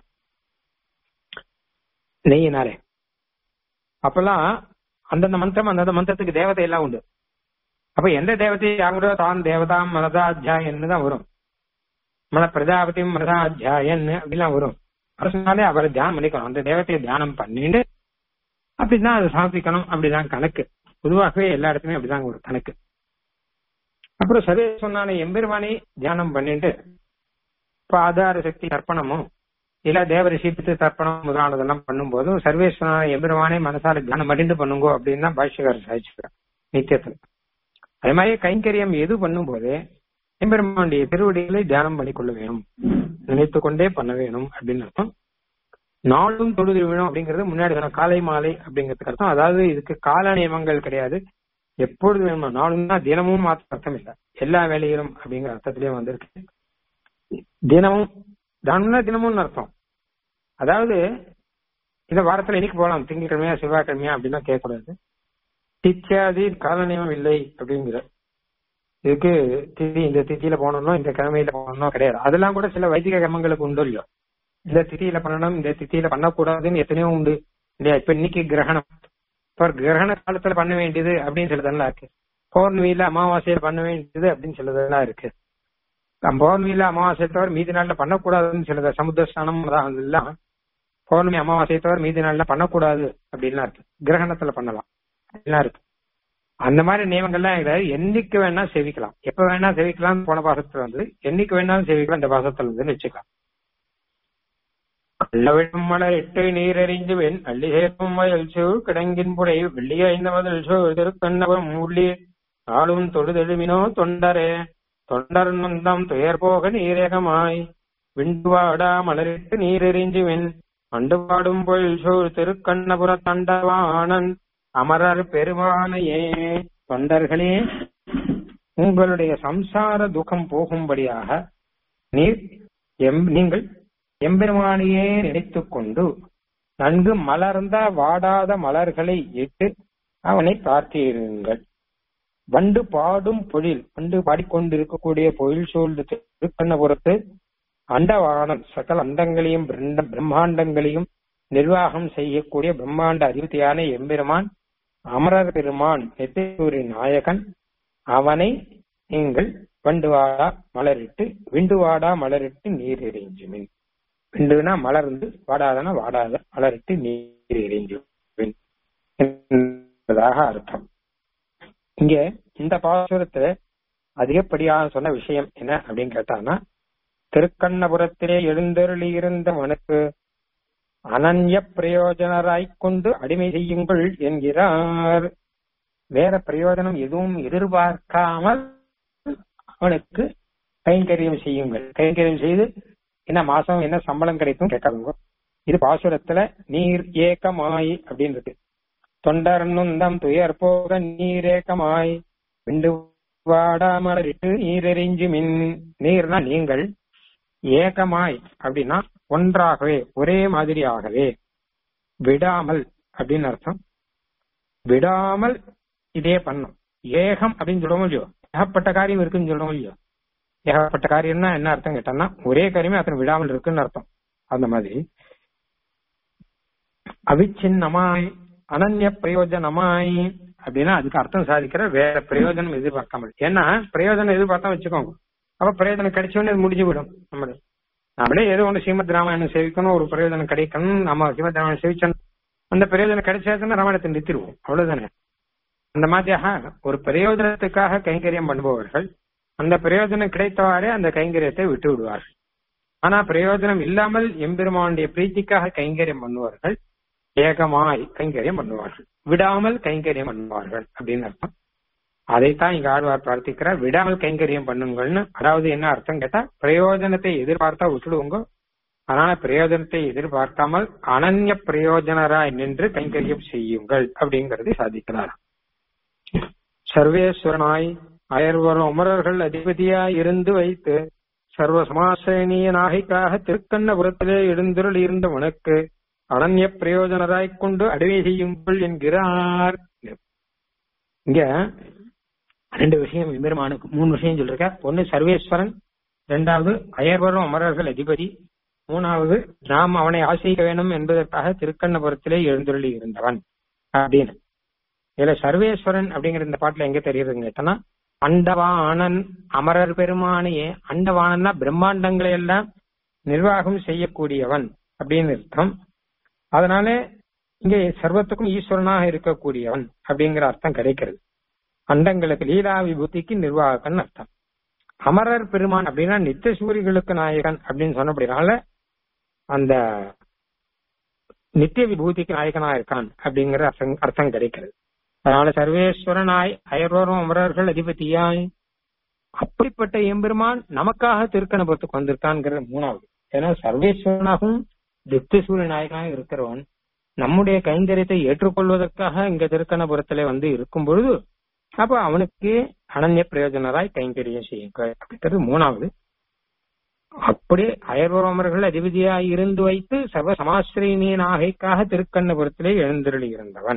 நெய்யினாலே அப்பெல்லாம் அந்தந்த மந்திரம் அந்தந்த மந்திரத்துக்கு தேவதை எல்லாம் உண்டு அப்ப எந்த தேவதையை யாங்களோ தான் தேவதாம் மனதாத்தியாயன்னு தான் வரும் மன பிரஜாபதி மனதாத்தியாயன் அப்படிலாம் வரும் அரசனாலே அவரை தியானம் பண்ணிக்கணும் அந்த தேவத்தையை தியானம் பண்ணிட்டு அப்படிதான் அதை சமர்ப்பிக்கணும் அப்படிதான் கணக்கு பொதுவாகவே எல்லா இடத்துலயும் அப்படிதான் ஒரு கணக்கு அப்புறம் சரி சொன்னாலே எம்பெருமானே தியானம் பண்ணிட்டு இப்ப ஆதார சக்தி தர்ப்பணமும் இல்ல தேவரிஷித்து தர்ப்பணம் முதலானதெல்லாம் பண்ணும்போது சர்வேஸ்வரனான எம்பெருமானே மனசால தியானம் பண்ணிட்டு பண்ணுங்கோ அப்படின்னு தான் பாஷ்யக்காரர் சாதிச்சுக்கிறார் நித்தியத்துல அதே மாதிரி கைங்கரியம் எது பண்ணும்போது எம்பெருமானுடைய திருவடிகளை தியானம் பண்ணிக்கொள்ள வேணும் நினைத்து கொண்டே பண்ண வேணும் அப்படின்னு அர்த்தம் நாளும் தொழுது வேணும் அப்படிங்கிறது முன்னாடி சொன்ன காலை மாலை அப்படிங்கிறதுக்கு அர்த்தம் அதாவது இதுக்கு கால நியமங்கள் கிடையாது எப்பொழுது வேணுமா நாளும் தான் தினமும் மாத்த அர்த்தம் இல்லை எல்லா வேலையிலும் அப்படிங்கிற அர்த்தத்திலேயே வந்திருக்கு தினமும் தினம்னா தினமும்னு அர்த்தம் அதாவது இந்த வாரத்துல இன்னைக்கு போகலாம் திங்கட்கிழமையா செவ்வாய்க்கிழமையா அப்படின்னா கேட்கக்கூடாது தித்தியாதி காலநியமம் இல்லை அப்படிங்கிற இதுக்கு திதி இந்த திதியில போனோம்னோ இந்த கிழமையில போனோம்னோ கிடையாது அதெல்லாம் கூட சில வைதிக கர்மங்களுக்கு உண்டு இல்லையோ இந்த திதியில பண்ணணும் இந்த திதியில பண்ணக்கூடாதுன்னு எத்தனையோ உண்டு இல்லையா இப்ப இன்னைக்கு கிரகணம் இப்ப கிரகண காலத்துல பண்ண வேண்டியது அப்படின்னு சிலதெல்லாம் இருக்கு பௌர்ணமியில அமாவாசையில பண்ண வேண்டியது அப்படின்னு சிலதெல்லாம் இருக்கு பௌர்ணமியில அமாவாசை தவிர மீதி நாள்ல பண்ணக்கூடாதுன்னு சிலது சமுத்திர ஸ்நானம் அதெல்லாம் பௌர்ணமி அமாவாசை தவிர மீதி நாள்ல பண்ணக்கூடாது அப்படின்லாம் இருக்கு கிரகணத்துல பண்ணலாம் எல்லாம் இருக்கு அந்த மாதிரி நியமங்கள்லாம் கிடையாது என்னைக்கு வேணா சேவிக்கலாம் எப்ப வேணா சேவிக்கலாம் போன பாசத்துல வந்து என்னைக்கு வேணாலும் சேவிக்கலாம் இந்த பாசத்துல இருந்துன்னு வச்சுக்கலாம் கள்ளவிழும் மலர் எட்டு நீரெறிஞ்சு வெண் அள்ளி சேர்க்கும் வயல் சூழ் கிடங்கின் புடை வெள்ளிய ஐந்த மதில் சூழ் திருக்கண்ணபுரம் உள்ளி ஆளும் தொழுதெழுமினோ தொண்டரே தொண்டர் நந்தம் துயர் போக நீரேகமாய் விண்டுவாடா மலரிட்டு நீரெறிஞ்சு வெண் அண்டு பாடும் பொழில் சூழ் திருக்கண்ணபுர தண்டவாணன் அமரர் பெருமானையே தொண்டர்களே உங்களுடைய சம்சார துக்கம் போகும்படியாக நீர் எம் நீங்கள் எம்பெருமானையே நினைத்துக் கொண்டு நன்கு மலர்ந்த வாடாத மலர்களை இட்டு அவனை பிரார்த்தியுங்கள் வண்டு பாடும் பொழில் வண்டு பாடிக்கொண்டிருக்கக்கூடிய பொழில் சூழ்ந்து திருக்கண்ணபுரத்து அண்டவானம் சகல அண்டங்களையும் பிரண்ட- பிரம்மாண்டங்களையும் நிர்வாகம் செய்யக்கூடிய பிரம்மாண்ட அதிபதியான எம்பெருமான் அமரர் பெருமான் நெத்தூரின் நாயகன் அவனை நீங்கள் வண்டுவாடா மலரிட்டு விண்டுவாடா மலரிட்டு நீர் எறிஞ்சுமின் விண்டுனா மலர்ந்து வாடாதனா வாடாத மலரிட்டு நீர் எறிஞ்சுமின் என்பதாக அர்த்தம் இங்க இந்த பாசுரத்துல அதிகப்படியாக சொன்ன விஷயம் என்ன அப்படின்னு கேட்டானா திருக்கண்ணபுரத்திலே எழுந்தருளி இருந்தவனுக்கு அனன்ய பிரயோஜனராய்க் கொண்டு அடிமை செய்யுங்கள் என்கிறார் வேற பிரயோஜனம் எதுவும் எதிர்பார்க்காமல் அவனுக்கு கைங்கரியம் செய்யுங்கள் கைங்கரியம் செய்து என்ன மாசம் என்ன சம்பளம் கிடைக்கும் கேட்காதுங்க இது பாசுரத்துல நீர் ஏக்கமாய் அப்படின்னு இருக்கு தொண்டர் நுந்தம் துயர் போக நீர் ஏக்கமாய் விண்டு வாடாமலரிட்டு நீரெறிஞ்சு மின் நீர்னா நீங்கள் ஏகமாய் அப்படின்னா ஒன்றாகவே ஒரே மாதிரியாகவே விடாமல் அப்படின்னு அர்த்தம் விடாமல் இதே பண்ணும் ஏகம் அப்படின்னு சொல்லுவோம் இல்லையோ ஏகப்பட்ட காரியம் இருக்குன்னு சொல்லுவோம் இல்லையோ ஏகப்பட்ட காரியம்னா என்ன அர்த்தம் கேட்டோம்னா ஒரே காரியமே அத்தனை விடாமல் இருக்குன்னு அர்த்தம் அந்த மாதிரி அவிச்சின்னமாய் அனன்ய பிரயோஜனமாய் அப்படின்னா அதுக்கு அர்த்தம் சாதிக்கிற வேற பிரயோஜனம் எதிர்பார்க்காமல் ஏன்னா பிரயோஜனம் எதிர்பார்த்தா வச்சுக்கோங்க அப்ப பிரயோஜனம் கிடைச்ச உடனே அது முடிஞ்சு விடும் நம்மளே நம்மளே ஏதோ ஒன்று ஸ்ரீமத் ராமாயணம் சேவிக்கணும் ஒரு பிரயோஜனம் கிடைக்கணும் நம்ம ஸ்ரீமத் ராமாயணம் சேவிச்சோம் அந்த பிரயோஜனம் கிடைச்சாச்சுன்னா ராமாயணத்தை நிறுத்திடுவோம் அவ்வளவுதானே அந்த மாதிரியாக ஒரு பிரயோஜனத்துக்காக கைங்கரியம் பண்ணுபவர்கள் அந்த பிரயோஜனம் கிடைத்தவாறே அந்த கைங்கரியத்தை விட்டு விடுவார்கள் ஆனா பிரயோஜனம் இல்லாமல் எம்பெருமானுடைய பிரீத்திக்காக கைங்கரியம் பண்ணுவார்கள் ஏகமாய் கைங்கரியம் பண்ணுவார்கள் விடாமல் கைங்கரியம் பண்ணுவார்கள் அப்படின்னு அர்த்தம் அதைத்தான் இங்க ஆழ்வார் பிரார்த்திக்கிறார் விடாமல் கைங்கரியம் பண்ணுங்கள்னு அதாவது என்ன அர்த்தம் கேட்டா பிரயோஜனத்தை எதிர்பார்த்தா விட்டுடுவோங்க அதனால பிரயோஜனத்தை எதிர்பார்க்காமல் அனன்ய பிரயோஜனராய் நின்று கைங்கரியம் செய்யுங்கள் அப்படிங்கறது சாதிக்கிறார் சர்வேஸ்வரனாய் அயர்வரும் அமரர்கள் அதிபதியாய் இருந்து வைத்து சர்வ சமாசயனிய நாகைக்காக திருக்கண்ணபுரத்திலே எழுந்தருள் இருந்த உனக்கு அனன்ய பிரயோஜனராய் கொண்டு அடவை செய்யுங்கள் என்கிறார் இங்க ரெண்டு விஷயம் எம்பெருமானுக்கு மூணு விஷயம் சொல்லிருக்க ஒன்னு சர்வேஸ்வரன் ரெண்டாவது அயர்வரும் அமரர்கள் அதிபதி மூணாவது நாம் அவனை ஆசிரிக்க வேணும் என்பதற்காக திருக்கண்ணபுரத்திலே எழுந்தருளி இருந்தவன் அப்படின்னு இதுல சர்வேஸ்வரன் அப்படிங்கிற இந்த பாட்டுல எங்க தெரியுதுன்னு கேட்டனா அண்டவாணன் அமரர் பெருமானையே அண்டவாணன்னா பிரம்மாண்டங்களை எல்லாம் நிர்வாகம் செய்யக்கூடியவன் அப்படின்னு அர்த்தம் அதனால இங்கே சர்வத்துக்கும் ஈஸ்வரனாக இருக்கக்கூடியவன் அப்படிங்கிற அர்த்தம் கிடைக்கிறது அண்டங்களுக்கு லீலா விபூதிக்கு நிர்வாகன் அர்த்தம் அமரர் பெருமான் அப்படின்னா நித்திய சூரிகளுக்கு நாயகன் அப்படின்னு சொன்னபடினால அந்த நித்திய விபூதிக்கு நாயகனா இருக்கான் அப்படிங்கிற அர்த்தம் அர்த்தம் கிடைக்கிறது அதனால சர்வேஸ்வரனாய் அயர்வரும் அமரர்கள் அதிபதியாய் அப்படிப்பட்ட எம்பெருமான் நமக்காக திருக்கணபுரத்துக்கு வந்திருக்கான்ங்கிறது மூணாவது ஏன்னா சர்வேஸ்வரனாகவும் திப்திசூரிய நாயகனாக இருக்கிறவன் நம்முடைய கைங்கரியத்தை ஏற்றுக்கொள்வதற்காக இங்க திருக்கணபுரத்துல வந்து இருக்கும் பொழுது அப்ப அவனுக்கு அனன்ய பிரயோஜனராய் கைங்கரியம் செய்யுங்கள் அப்படிங்கிறது மூணாவது அப்படி அயர்வரமர்கள் அதிபதியாய் இருந்து வைத்து சர்வ சமாசிரியனிய நாகைக்காக திருக்கண்ணபுரத்திலே எழுந்தருளி இருந்தவன்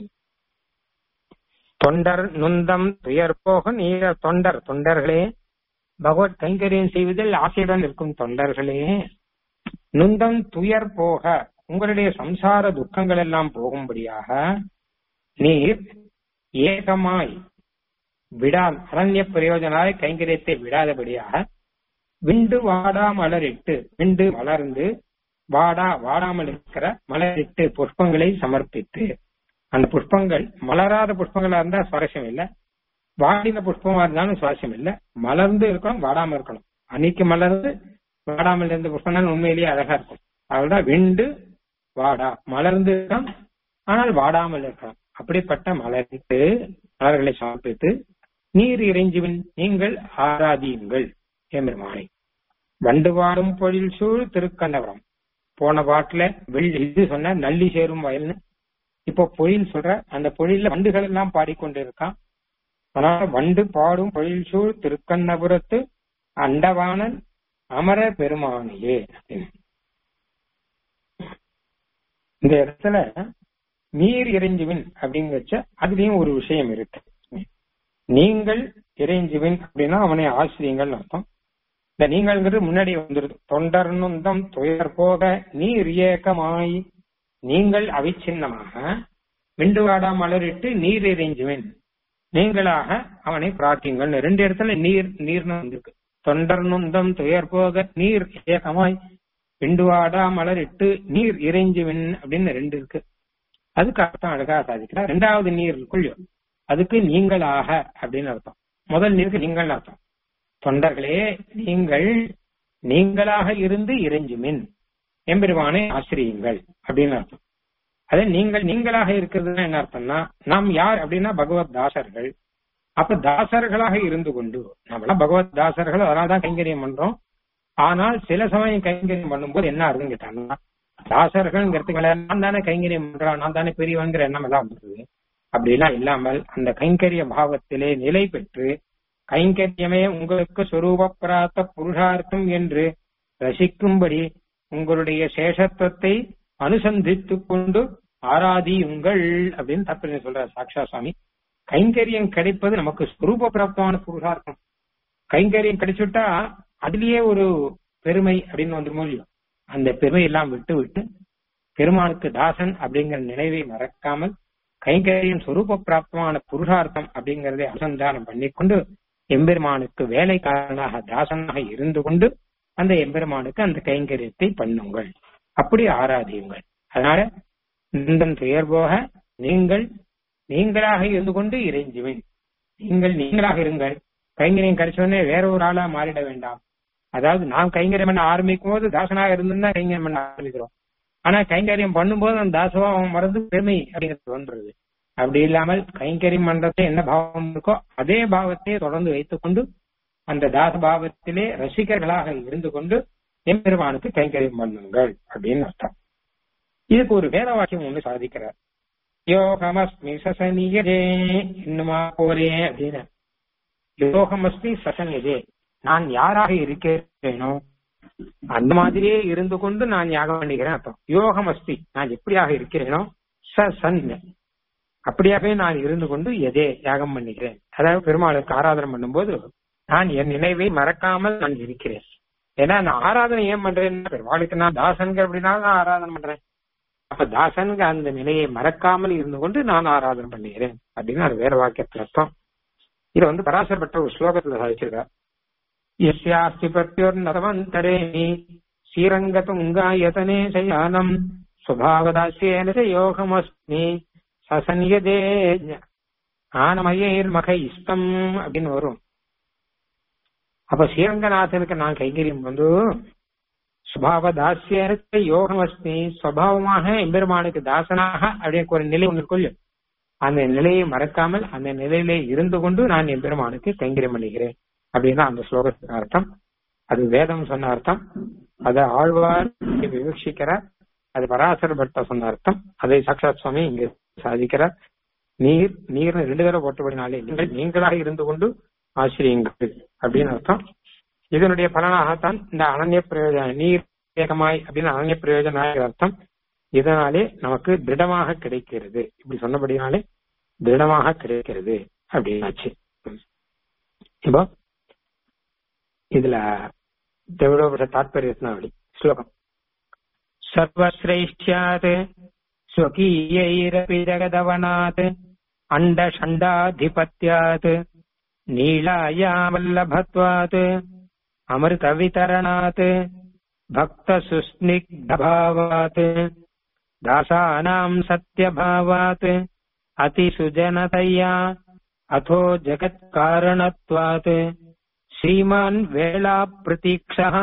தொண்டர் நுந்தம் துயர் போக நீர தொண்டர் தொண்டர்களே பகவத் கைங்கரியம் செய்வதில் ஆசையுடன் இருக்கும் தொண்டர்களே நுந்தம் துயர் போக உங்களுடைய சம்சார துக்கங்கள் எல்லாம் போகும்படியாக நீர் ஏகமாய் விடா அரண்ய பிரயோஜனாய் கைங்கரியத்தை விடாதபடியாக விண்டு வாடா மலரிட்டு விண்டு மலர்ந்து வாடா வாடாமல் இருக்கிற மலரிட்டு புஷ்பங்களை சமர்ப்பித்து அந்த புஷ்பங்கள் மலராத புஷ்பங்களா இருந்தா சுவாரஸ்யம் இல்ல வாடின புஷ்பமா இருந்தாலும் சுவாரஸ்யம் இல்ல மலர்ந்து இருக்கணும் வாடாம இருக்கணும் அன்னைக்கு மலர்ந்து வாடாமல் இருந்த புஷ்பம் உண்மையிலேயே அழகா இருக்கும் அதனால விண்டு வாடா மலர்ந்து இருக்கான் ஆனால் வாடாமல் இருக்கலாம் அப்படிப்பட்ட மலரிட்டு மலர்களை சமர்ப்பித்து நீர் இறைஞ்சுவின் நீங்கள் ஆராதியுங்கள் எம்பெருமானை வண்டு வாடும் பொழில் சூழ் திருக்கண்டவரம் போன பாட்டுல வெள்ளி இது சொன்ன நல்லி சேரும் வயல்னு இப்போ பொழில் சொல்ற அந்த பொழில வண்டுகள் எல்லாம் பாடிக்கொண்டிருக்கான் அதனால வண்டு பாடும் பொழில் சூழ் திருக்கண்ணபுரத்து அண்டவானன் அமர பெருமானையே இந்த இடத்துல நீர் இறைஞ்சுவின் அப்படின்னு வச்ச அதுலயும் ஒரு விஷயம் இருக்கு நீங்கள் இறைஞ்சுவின் அப்படின்னா அவனை ஆசிரியங்கள் அர்த்தம் இந்த நீங்கள்ங்கிறது முன்னாடி வந்துருது தொண்டர் நுந்தம் துயர் போக நீர் ஏக்கமாய் நீங்கள் அவிச்சின்னமாக விண்டுவாடா மலரிட்டு நீர் எறிஞ்சுவேன் நீங்களாக அவனை பிரார்த்திங்கள் ரெண்டு இடத்துல நீர் நீர்னு வந்திருக்கு தொண்டர் நுந்தம் துயர் போக நீர் ஏகமாய் விண்டுவாடா மலரிட்டு நீர் இறைஞ்சுவின் அப்படின்னு ரெண்டு இருக்கு அதுக்கு அர்த்தம் அழகா சாதிக்கிறார் ரெண்டாவது நீர் இருக்குள்ளோ அதுக்கு நீங்களாக அப்படின்னு அர்த்தம் முதல் நீருக்கு நீங்கள் அர்த்தம் தொண்டர்களே நீங்கள் நீங்களாக இருந்து இறைஞ்சுமின் எம்பெருமானை ஆசிரியுங்கள் அப்படின்னு அர்த்தம் அதே நீங்கள் நீங்களாக இருக்கிறதுனா என்ன அர்த்தம்னா நாம் யார் அப்படின்னா பகவத் தாசர்கள் அப்ப தாசர்களாக இருந்து கொண்டு நம்மளாம் பகவத் தாசர்கள் அதனாலதான் கைங்கரியம் பண்றோம் ஆனால் சில சமயம் கைங்கரியம் பண்ணும்போது என்ன அர்த்தம் கேட்டாங்கன்னா தாசர்கள்ங்கிறதுக்கு நான் தானே கைங்கரியம் பண்றான் நான் தானே பெரியவங்கிற எண்ணம் எல்லாம் வந்துருது அப்படிலாம் இல்லாமல் அந்த கைங்கரிய பாவத்திலே நிலை பெற்று கைங்கரியமே உங்களுக்கு சொரூப பிராத்த புருஷார்த்தம் என்று ரசிக்கும்படி உங்களுடைய சேஷத்துவத்தை அனுசந்தித்துக் கொண்டு ஆராதியுங்கள் அப்படின்னு தப்பு சொல்றார் சாக்ஷா சுவாமி கைங்கரியம் கிடைப்பது நமக்கு ஸ்வரூப பிராப்தமான புருஷார்த்தம் கைங்கரியம் கிடைச்சுட்டா அதுலயே ஒரு பெருமை அப்படின்னு வந்துருமோ இல்லையோ அந்த பெருமை எல்லாம் விட்டு விட்டு பெருமானுக்கு தாசன் அப்படிங்கிற நினைவை மறக்காமல் கைங்கரியம் சொரூப பிராப்தமான புருஷார்த்தம் அப்படிங்கறதை அனுசந்தானம் பண்ணிக்கொண்டு எம்பெருமானுக்கு வேலைக்காரனாக தாசனாக இருந்து கொண்டு அந்த எம்பெருமானுக்கு அந்த கைங்கரியத்தை பண்ணுங்கள் அப்படி ஆராதியுங்கள் அதனால நிந்தன் துயர் போக நீங்கள் நீங்களாக இருந்து கொண்டு இறைஞ்சுவேன் நீங்கள் நீங்களாக இருங்கள் கைங்கரியம் கிடைச்சோடனே வேற ஒரு ஆளா மாறிட வேண்டாம் அதாவது நாம் கைங்கரியம் பண்ண ஆரம்பிக்கும் போது தாசனாக இருந்துன்னா கைங்கரியம் பண்ண ஆரம்பிக்கிறோம் ஆனா கைங்கரியம் பண்ணும்போது அந்த தாசபாவம் மறந்து பெருமை அப்படிங்கிறது தோன்றது அப்படி இல்லாமல் கைங்கரியம் பண்றதுல என்ன பாவம் இருக்கோ அதே பாவத்தையே தொடர்ந்து வைத்துக்கொண்டு அந்த தாச பாவத்திலே ரசிகர்களாக இருந்து கொண்டு எம்பெருமானுக்கு கைங்கரியம் பண்ணுங்கள் அப்படின்னு அர்த்தம் இதுக்கு ஒரு வேத வாக்கியம் ஒண்ணு சாதிக்கிறார் யோகமஸ்மி சசனியதே இன்னுமா போறேன் அப்படின்னு யோகமஸ்மி சசனியதே நான் யாராக இருக்கிறேனோ அந்த மாதிரியே இருந்து கொண்டு நான் யாகம் பண்ணிக்கிறேன் அர்த்தம் யோகம் அஸ்தி நான் எப்படியாக இருக்கிறேனோ ச சன் அப்படியாகவே நான் இருந்து கொண்டு எதே யாகம் பண்ணிக்கிறேன் அதாவது பெருமாளுக்கு ஆராதனை பண்ணும்போது நான் என் நினைவை மறக்காமல் நான் இருக்கிறேன் ஏன்னா நான் ஆராதனை ஏன் பண்றேன்னா பெருமாளுக்கு நான் தாசன்கள் அப்படின்னா நான் ஆராதனை பண்றேன் அப்ப தாசனுக்கு அந்த நிலையை மறக்காமல் இருந்து கொண்டு நான் ஆராதனை பண்ணுகிறேன் அப்படின்னு அது வேற வாக்கியத்துல அர்த்தம் இதை வந்து பராசரப்பட்ட ஒரு ஸ்லோகத்துல சாதிச்சிருக்கார் यस्यास्ति प्रत्युर्नतमन्तरे श्रीरङ्गतुङ्गायतने शयानम् स्वभावदास्येन च योगमस्मि சசன்யதே ஆனமயர்மக இஷ்டம் அப்படின்னு வரும் அப்ப ஸ்ரீரங்கநாதனுக்கு நான் கைங்கரியம் வந்து சுபாவ தாசியனுக்கு யோகம் அஸ்மி சுவாவமாக எம்பெருமானுக்கு தாசனாக அப்படின்னு ஒரு நிலை ஒன்று கொள்ளும் அந்த நிலையை மறக்காமல் அந்த நிலையிலே இருந்து கொண்டு நான் எம்பெருமானுக்கு கைங்கரியம் பண்ணுகிறேன் அப்படின்னா அந்த ஸ்லோகத்துக்கு அர்த்தம் அது வேதம் சொன்ன அர்த்தம் அதை ஆழ்வார் விவக்ஷிக்கிறார் அது பராசர பட்ட சொன்ன அர்த்தம் அதை சாட்சாத் சுவாமி இங்க சாதிக்கிறார் நீர் நீர் ரெண்டு தடவை போட்டபடினாலே நீங்கள் நீங்களாக இருந்து கொண்டு ஆசிரியுங்கள் அப்படின்னு அர்த்தம் இதனுடைய பலனாகத்தான் இந்த அனநிய பிரயோஜன நீர் ஏகமாய் அப்படின்னு அனநிய பிரயோஜன அர்த்தம் இதனாலே நமக்கு திருடமாக கிடைக்கிறது இப்படி சொன்னபடினாலே திருடமாக கிடைக்கிறது அப்படின்னாச்சு இப்போ இதுல தேவடோபுர தாத்பரியத்னாவளி ஸ்லோகம் சர்வசிரேஷ்யாத் स्वकीयैरपि जगदवनात् अण्डषण्डाधिपत्यात् नीलायावल्लभत्वात् अमृतवितरणात् भक्तसुस्निग्धभावात् दासानाम् सत्यभावात् अतिसुजनतया अथो जगत्कारणत्वात् श्रीमान् वेलाप्रतीक्षः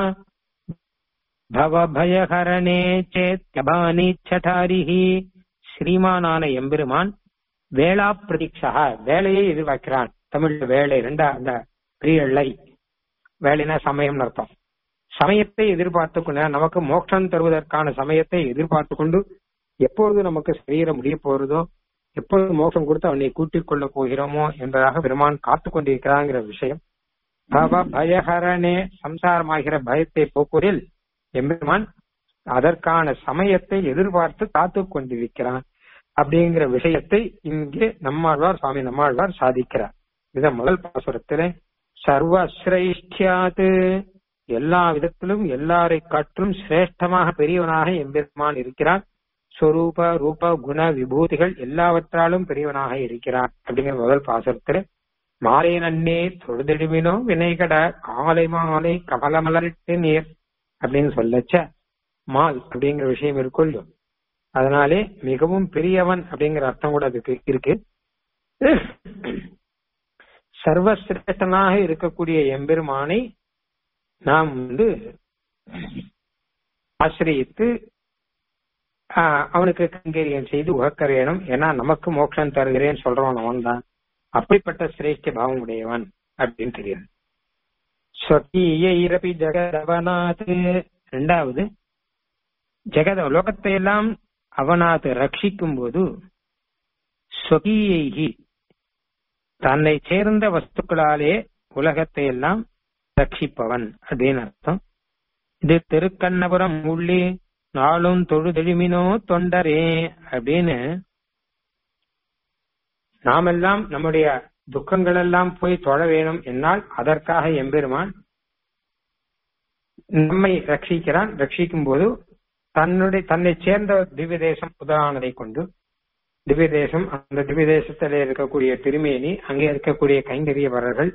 பவபயஹரணே சேத்யபானிச்சடாரிஹி ஸ்ரீமானான எம்பெருமான் வேளா பிரதீட்சா வேலையை எதிர்பார்க்கிறான் தமிழ் வேலை ரெண்டா அந்த பிரியலை வேலைனா சமயம் அர்த்தம் சமயத்தை எதிர்பார்த்து கொண்டு நமக்கு மோட்சம் தருவதற்கான சமயத்தை எதிர்பார்த்து கொண்டு எப்பொழுது நமக்கு சரீரம் முடிய போறதோ எப்பொழுது மோட்சம் கொடுத்து அவனை கூட்டிக் கொள்ள போகிறோமோ என்பதாக பெருமான் காத்து கொண்டிருக்கிறாங்கிற விஷயம் பவ பயஹரணே சம்சாரமாகிற பயத்தை போக்குவதில் எம்பெருமான் அதற்கான சமயத்தை எதிர்பார்த்து காத்து கொண்டிருக்கிறான் அப்படிங்கிற விஷயத்தை இங்கே நம்மாழ்வார் சுவாமி நம்மாழ்வார் சாதிக்கிறார் இத முதல் பாசுரத்திலே சர்வஸ்ரேஷ்டியாது எல்லா விதத்திலும் எல்லாரை காற்றும் சிரேஷ்டமாக பெரியவனாக எம்பெருமான் இருக்கிறான் ஸ்வரூப ரூப குண விபூதிகள் எல்லாவற்றாலும் பெரியவனாக இருக்கிறான் அப்படிங்கிற முதல் பாசுரத்திலே மாலை நன்னே தொழுதெடுவினோ வினைகட காலை மாலை கமலமலரிட்டு நீர் அப்படின்னு சொல்லச்ச மால் அப்படிங்கிற விஷயம் இருக்குள்ளோ அதனாலே மிகவும் பெரியவன் அப்படிங்கிற அர்த்தம் கூட அதுக்கு இருக்கு சர்வசிரேஷ்டனாக இருக்கக்கூடிய எம்பெருமானை நாம் வந்து ஆசிரியத்து அவனுக்கு கைங்கரியம் செய்து உகக்க வேணும் ஏன்னா நமக்கு மோட்சம் தருகிறேன் சொல்றவன் அவன் தான் அப்படிப்பட்ட சிரேஷ்ட பாவம் உடையவன் அப்படின்னு தெரியுது ஸ்வகீயைரபி ஜெகதவனாத் ரெண்டாவது ஜெகத லோகத்தை எல்லாம் அவனாத் ரட்சிக்கும் போது ஸ்வகீயைகி தன்னை சேர்ந்த வஸ்துக்களாலே உலகத்தை எல்லாம் ரட்சிப்பவன் அப்படின்னு அர்த்தம் இது திருக்கண்ணபுரம் உள்ளி நாளும் தொழுதெழுமினோ தொண்டரே அப்படின்னு நாமெல்லாம் நம்முடைய துக்கங்கள் எல்லாம் போய் தொழ வேணும் என்னால் அதற்காக எம்பெருமான் நம்மை ரட்சிக்கிறான் ரட்சிக்கும் போது தன்னுடைய தன்னை சேர்ந்த திவ்ய தேசம் உதாரணத்தை கொண்டு திவ்ய தேசம் அந்த திவ்ய தேசத்தில இருக்கக்கூடிய திருமேனி அங்கே இருக்கக்கூடிய கைங்கரியவரர்கள்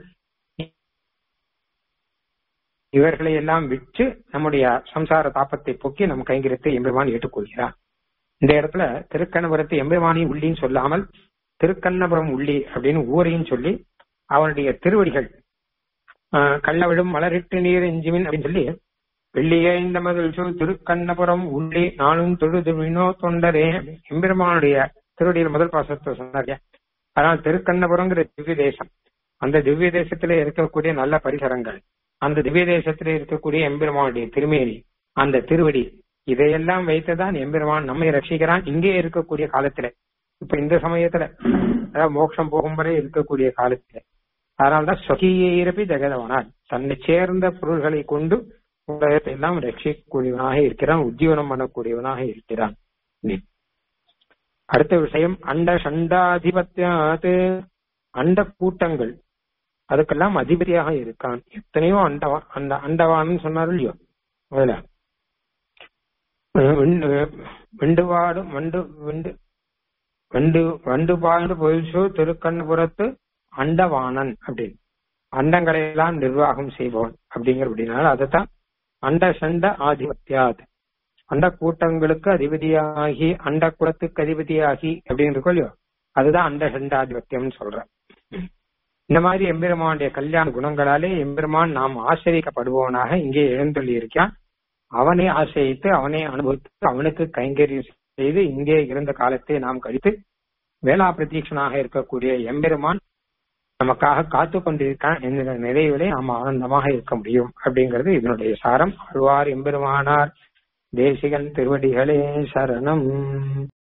இவர்களை எல்லாம் விற்று நம்முடைய சம்சார தாப்பத்தை போக்கி நம் கைங்கரியத்தை எம்பெருமான் ஏற்றுக்கொள்கிறார் இந்த இடத்துல திருக்கண்ணபுரத்தை எம்பெருமானி உள்ளின்னு சொல்லாமல் திருக்கண்ணபுரம் உள்ளி அப்படின்னு ஊரையும் சொல்லி அவனுடைய திருவடிகள் கள்ளவிடும் மலரிட்டு நீர் எஞ்சுமின் அப்படின்னு சொல்லி வெள்ளியே இந்த மதில் சொல் திருக்கண்ணபுரம் உள்ளி நானும் தொழுது வினோ தொண்டரே எம்பெருமானுடைய திருவடியில் முதல் பாசத்தை சொன்னார் அதனால் திருக்கண்ணபுரங்கிற திவ்ய தேசம் அந்த திவ்ய தேசத்திலே இருக்கக்கூடிய நல்ல பரிசரங்கள் அந்த திவ்ய தேசத்திலே இருக்கக்கூடிய எம்பெருமானுடைய திருமேனி அந்த திருவடி இதையெல்லாம் வைத்துதான் எம்பெருமான் நம்மை ரட்சிக்கிறான் இங்கே இருக்கக்கூடிய காலத்துல இப்ப இந்த சமயத்துல அதாவது மோட்சம் போகும் வரை இருக்கக்கூடிய காலத்துல அதனால்தான் சொகியிரப்பி ஜெகதவனான் தன்னை சேர்ந்த பொருள்களை கொண்டு உலகத்தை எல்லாம் ரட்சிக்கக்கூடியவனாக இருக்கிறான் உஜ்ஜீவனம் பண்ணக்கூடியவனாக இருக்கிறான் அடுத்த விஷயம் அண்ட சண்டாதிபத்தியாது அண்ட கூட்டங்கள் அதுக்கெல்லாம் அதிபதியாக இருக்கான் எத்தனையோ அண்டவா அந்த அண்டவான்னு சொன்னாரு இல்லையோ அதுல வெண்டுவாடு வண்டு வெண்டு வண்டு வண்டு பாய்ந்து போயிச்சோ திருக்கண்ணபுரத்து அண்டவாணன் அப்படின்னு அண்டங்களை எல்லாம் நிர்வாகம் செய்பவன் அப்படிங்கிற அப்படின்னால அதைத்தான் அண்ட சண்ட ஆதிபத்தியாது அண்ட கூட்டங்களுக்கு அதிபதியாகி அண்ட குலத்துக்கு அதிபதியாகி அப்படின்னு இருக்கோ இல்லையோ அதுதான் அண்ட சண்டாதிபத்தியம்னு சொல்றேன் இந்த மாதிரி எம்பெருமானுடைய கல்யாண குணங்களாலே எம்பெருமான் நாம் ஆசிரியக்கப்படுபவனாக இங்கே எழுந்தொள்ளி இருக்கான் அவனை ஆசிரியித்து அவனை அனுபவித்து அவனுக்கு கைங்கரியம் செய்து இங்கே இருந்த காலத்தை நாம் கழித்து வேளா பிரதீட்சனாக இருக்கக்கூடிய எம்பெருமான் நமக்காக காத்து கொண்டிருக்கான் என்கிற நிறைவிலே நாம் ஆனந்தமாக இருக்க முடியும் அப்படிங்கிறது இதனுடைய சாரம் ஆழ்வார் எம்பெருமானார் தேசிகன் திருவடிகளே சரணம்